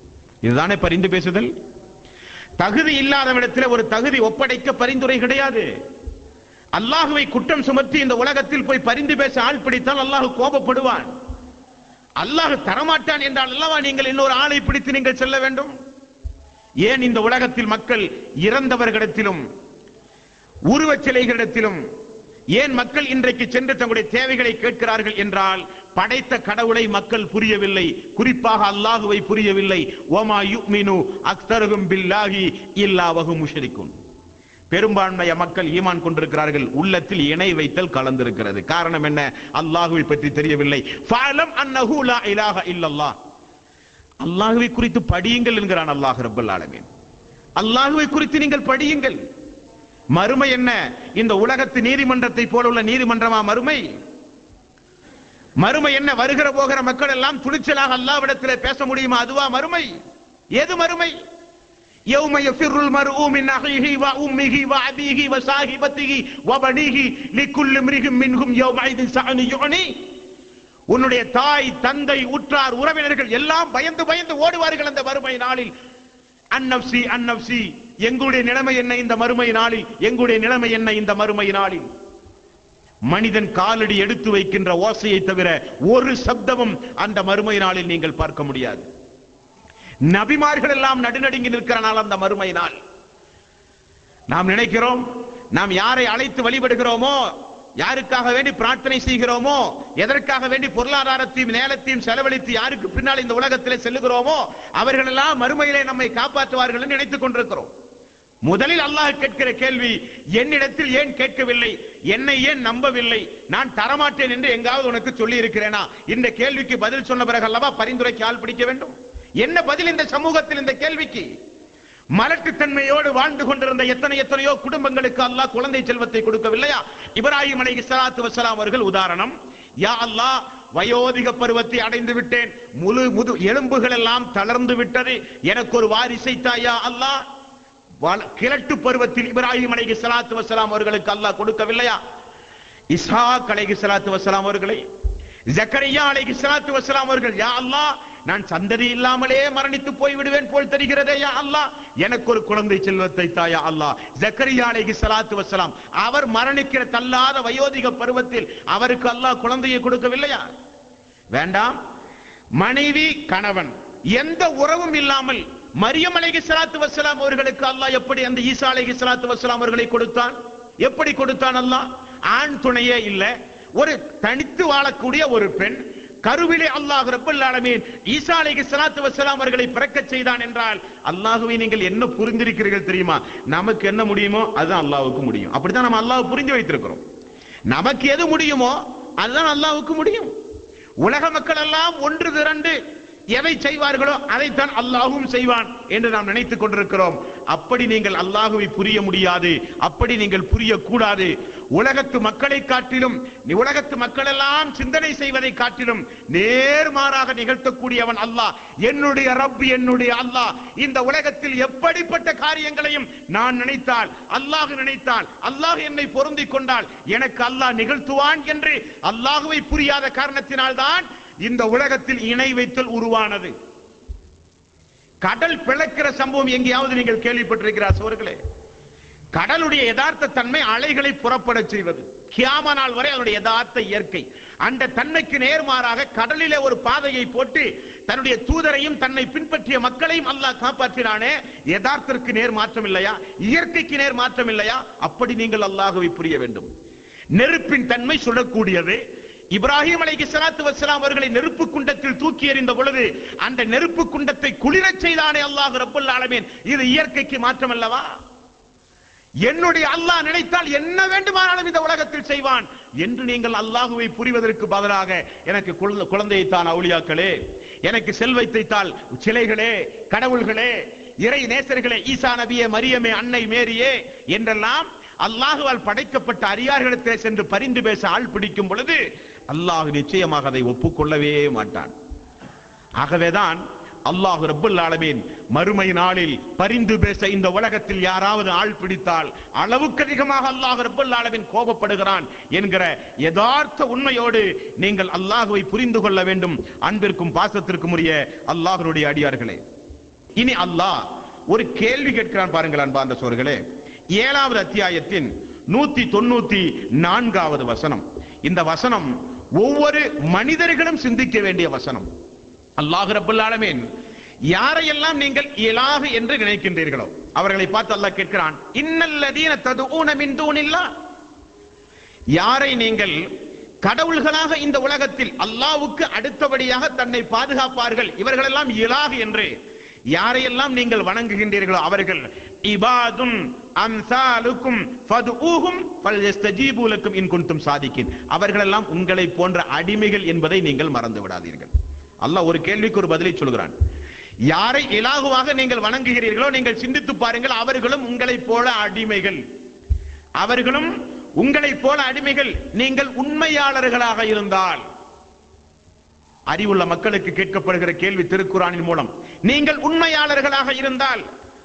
இதுதானே பரிந்து பேசுதல் தகுதி இல்லாதவிடத்தில் ஒரு தகுதி ஒப்படைக்க பரிந்துரை கிடையாது அல்லாஹுவை குற்றம் சுமத்தி இந்த உலகத்தில் போய் பரிந்து பேச ஆள் பிடித்தால் அல்லாஹ் கோபப்படுவான் அல்லாஹ் தரமாட்டான் என்றால் அல்லவா நீங்கள் இன்னொரு ஆளை பிடித்து நீங்கள் செல்ல வேண்டும் ஏன் இந்த உலகத்தில் மக்கள் இறந்தவர்களிடத்திலும் உருவச் சிலைகளிடத்திலும் ஏன் மக்கள் இன்றைக்கு சென்று தங்களுடைய தேவைகளை கேட்கிறார்கள் என்றால் படைத்த கடவுளை மக்கள் புரியவில்லை குறிப்பாக அல்லாஹுவை புரியவில்லை ஓமா யுக்மினு அக்தருகும் பில்லாஹி இல்லாவகு முஷரிக்கும் பெரும்பான்மைய மக்கள் ஈமான் கொண்டிருக்கிறார்கள் உள்ளத்தில் இணை வைத்தல் கலந்திருக்கிறது காரணம் என்ன அல்லாஹுவை பற்றி தெரியவில்லை ஃபாலம் அன்னஹு லா இலாஹ இல்லல்லாஹ் அல்லாஹுவை குறித்து படியுங்கள் என்கிறான் அல்லாஹ் ரப்பல் ஆலமீன் அல்லாஹுவை குறித்து நீங்கள் படியுங்கள் மறுமை என்ன இந்த உலகத்து நீதிமன்றத்தை போல உள்ள நீதிமன்றமா மறுமை மறுமை என்ன வருகிற போகிற மக்கள் எல்லாம் துணிச்சலாக அல்லாவிடத்தில் பேச முடியுமா அதுவா மறுமை எது மறுமை يوم يفر المرء من أخيه وأمه وأبيه وصاحبته وبنيه لكل امرئ منهم يومئذ شأن يغني உன்னுடைய தாய் தந்தை உற்றார் உறவினர்கள் எல்லாம் பயந்து பயந்து ஓடுவார்கள் அந்த மறுமை நாளில் அன்னப்சி அன்னப்சி எங்களுடைய நிலைமை என்ன இந்த மறுமை நாளில் எங்களுடைய நிலைமை என்ன இந்த மறுமை நாளில் மனிதன் காலடி எடுத்து வைக்கின்ற ஓசையை தவிர ஒரு சப்தமும் அந்த மறுமை நாளில் நீங்கள் பார்க்க முடியாது நபிமார்கள் எல்லாம் நடுநடுங்கி நிற்கிற நாள் அந்த மறுமை நாள் நாம் நினைக்கிறோம் நாம் யாரை அழைத்து வழிபடுகிறோமோ யாருக்காக வேண்டி பிரார்த்தனை செய்கிறோமோ எதற்காக வேண்டி பொருளாதாரத்தையும் நேரத்தையும் செலவழித்து யாருக்கு பின்னால் இந்த உலகத்திலே செல்லுகிறோமோ அவர்கள் எல்லாம் மறுமையிலே நம்மை காப்பாற்றுவார்கள் என்று நினைத்துக் கொண்டிருக்கிறோம் முதலில் அல்லாஹ் கேட்கிற கேள்வி என்னிடத்தில் ஏன் கேட்கவில்லை என்னை ஏன் நம்பவில்லை நான் தரமாட்டேன் என்று எங்காவது உனக்கு சொல்லி இருக்கிறேனா இந்த கேள்விக்கு பதில் சொன்ன பிறகு அல்லவா பரிந்துரைக்கு ஆள் பிடிக்க வேண்டும் என்ன பதில் இந்த சமூகத்தில் இந்த கேள்விக்கு மலட்டுத்தன்மையோடு வாழ்ந்து கொண்டிருந்த எத்தனை எத்தனையோ குடும்பங்களுக்கு அல்லாஹ் குழந்தை செல்வத்தை கொடுக்கவில்லையா இப்ராஹிம் அலைஹி ஸலாத்து வஸலாம் அவர்கள் உதாரணம் யா அல்லாஹ் வயோதிக பருவத்தை அடைந்து விட்டேன் முழு முது எலும்புகள் எல்லாம் தளர்ந்து விட்டது எனக்கு ஒரு வாரிசை தாயா அல்லாஹ் வள- கிழட்டு பருவத்தில் இப்ராஹிம் அலைஹி ஸலாத்து வஸலாம் அவர்களுக்கு அல்லாஹ் கொடுக்கவில்லையா இஸ்ஹாக் அலைஹி ஸலாத்து வஸலாம் அவர்களை ஜக்கரியா அலைஹி ஸலாத்து வஸலாம் அவர்கள் யா அல்லாஹ் நான் சந்ததி இல்லாமலே மரணித்து போய் விடுவேன் போல் தெரிகிறதே யா அல்லாஹ் எனக்கு ஒரு குழந்தை செல்வத்தை தாயா அல்லாஹ் ஜக்கரியா அலைஹி ஸலாத்து வஸலாம் அவர் மரணிக்கிற தள்ளாத வயோதிக பருவத்தில் அவருக்கு அல்லாஹ் குழந்தையை கொடுக்கவில்லையா வேண்டாம் மனைவி கணவன் எந்த உறவும் இல்லாமல் மரியம் அலைஹி ஸலாத்து வஸலாம் அவர்களுக்கு அல்லாஹ் எப்படி அந்த ஈசா அலைஹி ஸலாத்து வஸலாம் அவர்களை கொடுத்தான் எப்படி கொடுத்தான் அல்லாஹ் ஆண் துணையே இல்ல ஒரு தனித்து வாழக்கூடிய ஒரு பெண் கருவிலே அல்லாஹ் ரப்பல் ஆலமீன் ஈசா அலைஹி ஸலாத்து வஸலாம் அவர்களை பிறக்கச் செய்தான் என்றால் அல்லாஹ்வை நீங்கள் என்ன புரிந்திருக்கிறீர்கள் தெரியுமா நமக்கு என்ன முடியுமோ அதுதான் அல்லாஹ்வுக்கு முடியும் அப்படிதான் நம்ம அல்லாஹ் புரிஞ்சு வைத்திருக்கிறோம் நமக்கு எது முடியுமோ அதுதான் அல்லாஹ்வுக்கு முடியும் உலக மக்கள் எல்லாம் ஒன்று திரண்டு எதை செய்வார்களோ அதைத்தான் அல்லாஹும் செய்வான் என்று நாம் நினைத்துக் கொண்டிருக்கிறோம் அப்படி நீங்கள் அல்லாஹுவை புரிய முடியாது அப்படி நீங்கள் புரியக்கூடாது உலகத்து மக்களை காட்டிலும் நீ உலகத்து மக்கள் எல்லாம் சிந்தனை செய்வதை காட்டிலும் நேர்மாறாக நிகழ்த்தக்கூடியவன் அல்லாஹ் என்னுடைய ரப் என்னுடைய அல்லாஹ் இந்த உலகத்தில் எப்படிப்பட்ட காரியங்களையும் நான் நினைத்தால் அல்லாஹ் நினைத்தால் அல்லாஹ் என்னை பொருந்திக் கொண்டால் எனக்கு அல்லாஹ் நிகழ்த்துவான் என்று அல்லாஹுவை புரியாத காரணத்தினால்தான் இந்த உலகத்தில் இணை வைத்தல் உருவானது கடல் பிளக்கிற சம்பவம் எங்கேயாவது நீங்கள் கேள்விப்பட்டிருக்கிறார் சோர்களே கடலுடைய யதார்த்த தன்மை அலைகளை புறப்படச் செய்வது கியாம நாள் வரை அதனுடைய யதார்த்த இயற்கை அந்த தன்மைக்கு நேர்மாறாக கடலிலே ஒரு பாதையை போட்டு தன்னுடைய தூதரையும் தன்னை பின்பற்றிய மக்களையும் அல்லாஹ் காப்பாற்றினானே யதார்த்தத்திற்கு நேர் மாற்றம் இல்லையா இயற்கைக்கு நேர் மாற்றம் இல்லையா அப்படி நீங்கள் அல்லாஹுவை புரிய வேண்டும் நெருப்பின் தன்மை சுடக்கூடியது இப்ராஹிம் அலைஹி ஸலாத்து வஸலாம் அவர்களை நெருப்பு குண்டத்தில் தூக்கி எறிந்த பொழுது அந்த நெருப்பு குண்டத்தை குளிரச் செய்தானே அல்லாஹ் ரப்பல் ஆலமீன் இது இயற்கைக்கு மாற்றம் அல்லவா என்னுடைய அல்லாஹ் நினைத்தால் என்ன வேண்டுமானாலும் இந்த உலகத்தில் செய்வான் என்று நீங்கள் அல்லாஹுவை புரிவதற்கு பதிலாக எனக்கு குழந்தை- குழந்தையை தான் அவுளியாக்களே எனக்கு செல்வத்தை தாள் சிலைகளே கடவுள்களே இறை நேசர்களே ஈசா நபியே மரியமே அன்னை மேரியே என்றெல்லாம் அல்லாஹுவால் படைக்கப்பட்ட அரியார்களிடத்தில் சென்று பரிந்து பேச ஆள் பிடிக்கும் பொழுது அல்லாஹ் நிச்சயமாக அதை ஒப்புக்கொள்ளவே மாட்டான் ஆகவேதான் அல்லாஹ் ரப்பல் ஆலமீன் மறுமை நாளில் பரிந்து பேச இந்த உலகத்தில் யாராவது ஆள் பிடித்தால் அளவுக்கு அதிகமாக அல்லாஹ் ரப்பல் ஆலமீன் கோபப்படுகிறான் என்கிற யதார்த்த உண்மையோடு நீங்கள் அல்லாஹுவை புரிந்து கொள்ள வேண்டும் அன்பிற்கும் பாசத்திற்கும் உரிய அல்லாஹ்வுடைய அடியார்களே இனி அல்லாஹ் ஒரு கேள்வி கேட்கிறான் பாருங்கள் அன்பார்ந்த சோர்களே ஏழாவது அத்தியாயத்தின் நூத்தி தொண்ணூத்தி நான்காவது வசனம் இந்த வசனம் ஒவ்வொரு மனிதர்களும் சிந்திக்க வேண்டிய வசனம் அல்லாஹ் ரப்பல் ஆலமீன் யாரையெல்லாம் நீங்கள் இலாக என்று நினைக்கின்றீர்களோ அவர்களை பார்த்து அல்லாஹ் கேட்கிறான் இன்னல்லதீன ததுஊன மின் தூனில்லாஹ் யாரை நீங்கள் கடவுள்களாக இந்த உலகத்தில் அல்லாவுக்கு அடுத்தபடியாக தன்னை பாதுகாப்பார்கள் இவர்களெல்லாம் இலாகு என்று யாரையெல்லாம் நீங்கள் வணங்குகின்றீர்களோ அவர்கள் இபாதுன் அம்சாலுக்கும் ஃபதுஊஹும் ஃபல்யஸ்தஜீபு லக்கும் இன் குன்தும் சாதிக்கின் அவர்களெல்லாம் உங்களை போன்ற அடிமைகள் என்பதை நீங்கள் மறந்து விடாதீர்கள் அல்லாஹ் ஒரு கேள்விக்கு ஒரு பதிலை சொல்கிறான் யாரை இலாகுவாக நீங்கள் வணங்குகிறீர்களோ நீங்கள் சிந்தித்து பாருங்கள் அவர்களும் உங்களைப் போல அடிமைகள் அவர்களும் உங்களைப் போல அடிமைகள் நீங்கள் உண்மையாளர்களாக இருந்தால் அறிவுள்ள மக்களுக்கு கேட்கப்படுகிற கேள்வி திருக்குறானின் மூலம் நீங்கள் உண்மையாளர்களாக இருந்தால்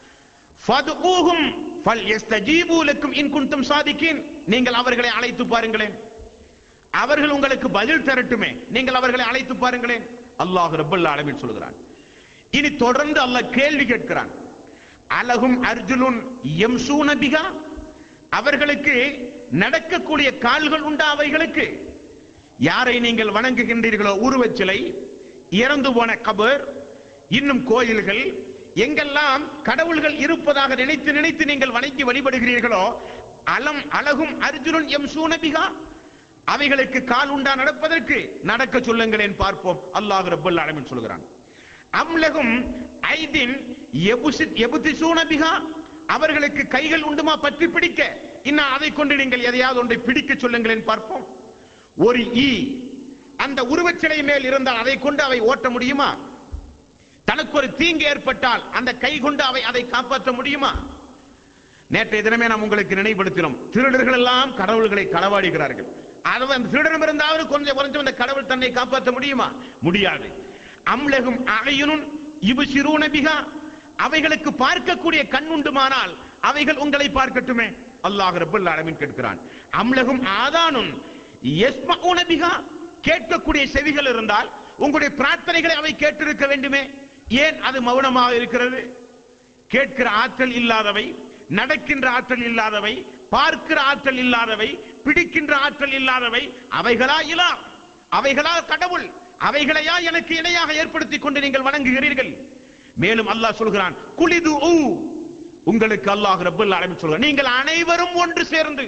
ஃபதுஊஹும் ஃபல்யஸ்தஜீபு லக்கும் இன் குன்தும் சாதிக்கின் நீங்கள் அவர்களை அழைத்து பாருங்களேன் அவர்கள் உங்களுக்கு பதில் தரட்டுமே நீங்கள் அவர்களை அழைத்து பாருங்களேன் அல்லாஹ் ரப்பல் ஆலமீன் சொல்கிறான் இனி தொடர்ந்து அல்லாஹ் கேள்வி கேட்கிறான் அலகும் அர்ஜுலுன் எம்சூன பிகா அவர்களுக்கு நடக்கக்கூடிய கால்கள் உண்டா அவைகளுக்கு யாரை நீங்கள் வணங்குகின்றீர்களோ உருவச் சிலை இறந்து போன கபர் இன்னும் கோயில்கள் எங்கெல்லாம் கடவுள்கள் இருப்பதாக நினைத்து நினைத்து நீங்கள் வணங்கி வழிபடுகிறீர்களோ அலம் அழகும் அர்ஜுனன் எம் சூனபிகா அவைகளுக்கு கால் உண்டா நடப்பதற்கு நடக்க சொல்லுங்களேன் பார்ப்போம் அல்லாஹ் ரப்பல் ஆலமீன் சொல்கிறான் அம்லகும் ஐதின் எபுசி- எபுதிசூன பிகா அவர்களுக்கு கைகள் உண்டுமா பற்றி பிடிக்க இன்னும் அதை கொண்டு நீங்கள் எதையாவது ஒன்றை பிடிக்க சொல்லுங்களேன் பார்ப்போம் ஒரு ஈ அந்த உருவச்சிலை மேல் இருந்தால் அதை கொண்டு அவை ஓட்ட முடியுமா தனக்கு ஒரு தீங்கு ஏற்பட்டால் அந்த கை கொண்டு அவை அதை காப்பாற்ற முடியுமா நேற்றைய தினமே நாம் உங்களுக்கு நினைவுபடுத்தினோம் திருடர்கள் எல்லாம் கடவுள்களை களவாடுகிறார்கள் அது அந்த திருடனம் இருந்தாவது கொஞ்சம் குறைஞ்சம் அந்த கடவுள் தன்னை காப்பாற்ற முடியுமா முடியாது அம்லகும் அகையுனும் இவு சிறுநபிகா அவைகளுக்கு பார்க்கக்கூடிய கண் உண்டுமானால் அவைகள் உங்களை பார்க்கட்டுமே அல்லாஹ் ரப்பல் ஆலமீன் கேட்கிறான் அம்லகும் ஆதானும் யஸ்மஊன பிகா கேட்கக்கூடிய செவிகள் இருந்தால் உங்களுடைய பிரார்த்தனைகளை அவை கேட்டிருக்க வேண்டுமே ஏன் அது மௌனமாக இருக்கிறது கேட்கிற ஆற்றல் இல்லாதவை நடக்கின்ற ஆற்றல் இல்லாதவை பார்க்கிற ஆற்றல் இல்லாதவை பிடிக்கின்ற ஆற்றல் இல்லாதவை அவைகளா இலா அவைகளா கடவுள் அவைகளையா எனக்கு இணையாக ஏற்படுத்திக் கொண்டு நீங்கள் வணங்குகிறீர்கள் மேலும் அல்லாஹ் சொல்கிறான் குளிது ஊ உங்களுக்கு அல்லாஹ் ரப்பல் ஆலமீன் சொல்கிறான் நீங்கள் அனைவரும் ஒன்று சேர்ந்து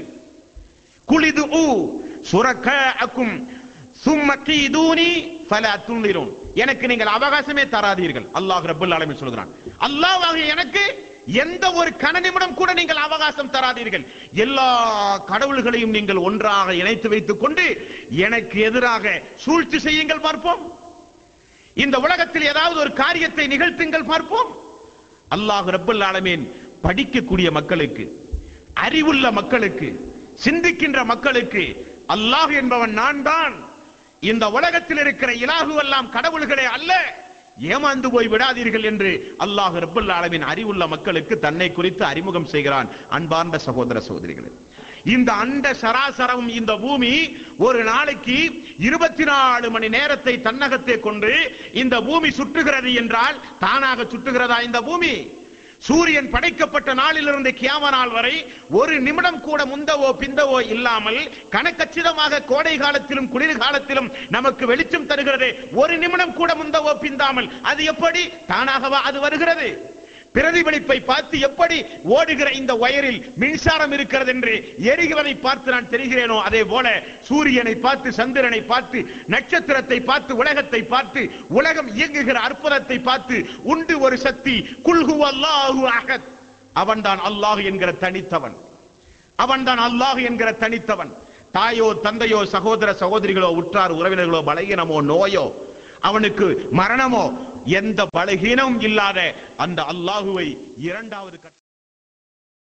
குளிது ஊ சுரக்கக்கும் சும்ம கீதூனி ஃபலா துன்லிரூன் எனக்கு நீங்கள் அவகாசமே தராதீர்கள் அல்லாஹ் ரப்பல் ஆலமீன் சொல்கிறான் அல்லாஹ் எனக்கு எந்த ஒரு கன நிமிடம் கூட நீங்கள் அவகாசம் தராதீர்கள் எல்லா கடவுள்களையும் நீங்கள் ஒன்றாக இணைத்து வைத்துக் கொண்டு எனக்கு எதிராக சூழ்ச்சி செய்யுங்கள் பார்ப்போம் இந்த உலகத்தில் ஏதாவது ஒரு காரியத்தை நிகழ்த்துங்கள் பார்ப்போம் அல்லாஹ் ரப்பல் ஆலமீன் படிக்கக்கூடிய மக்களுக்கு அறிவுள்ள மக்களுக்கு சிந்திக்கின்ற மக்களுக்கு அல்லாஹ் என்பவன் நான் தான் இந்த உலகத்தில் இருக்கிற இலாகு எல்லாம் கடவுள்களே அல்ல ஏமாந்து போய் விடாதீர்கள் என்று அல்லாஹ் ரப்பல் ஆலமீன் அறிவுள்ள மக்களுக்கு தன்னை குறித்து அறிமுகம் செய்கிறான் அன்பார்ந்த சகோதர சகோதரிகளே இந்த அண்ட சராசரம் இந்த பூமி ஒரு நாளைக்கு இருபத்தி நாலு மணி நேரத்தை தன்னகத்தை கொண்டு இந்த பூமி சுற்றுகிறது என்றால் தானாக சுற்றுகிறதா இந்த பூமி சூரியன் படைக்கப்பட்ட நாளிலிருந்து கியாம நாள் வரை ஒரு நிமிடம் கூட முந்தவோ பிந்தவோ இல்லாமல் கணக்கச்சிதமாக கோடை காலத்திலும் குளிர் காலத்திலும் நமக்கு வெளிச்சம் தருகிறது ஒரு நிமிடம் கூட முந்தவோ பிந்தாமல் அது எப்படி தானாகவா அது வருகிறது பிரதிபலிப்பை பார்த்து எப்படி ஓடுகிற இந்த வயரில் மின்சாரம் இருக்கிறது என்று எரிகிறதை பார்த்து நான் தெரிகிறேனோ அதே போல சூரியனை பார்த்து சந்திரனை பார்த்து நட்சத்திரத்தை பார்த்து உலகத்தை பார்த்து உலகம் இயங்குகிற அற்புதத்தை பார்த்து உண்டு ஒரு சக்தி குல்ஹு அல்லாஹு அகத் அவன்தான் அல்லாஹ் என்கிற தனித்தவன் அவன்தான் அல்லாஹ் என்கிற தனித்தவன் தாயோ தந்தையோ சகோதர சகோதரிகளோ உற்றார் உறவினர்களோ பலகீனமோ நோயோ அவனுக்கு மரணமோ எந்த பலகீனமும் இல்லாத அந்த அல்லாஹுவை இரண்டாவது கட்ட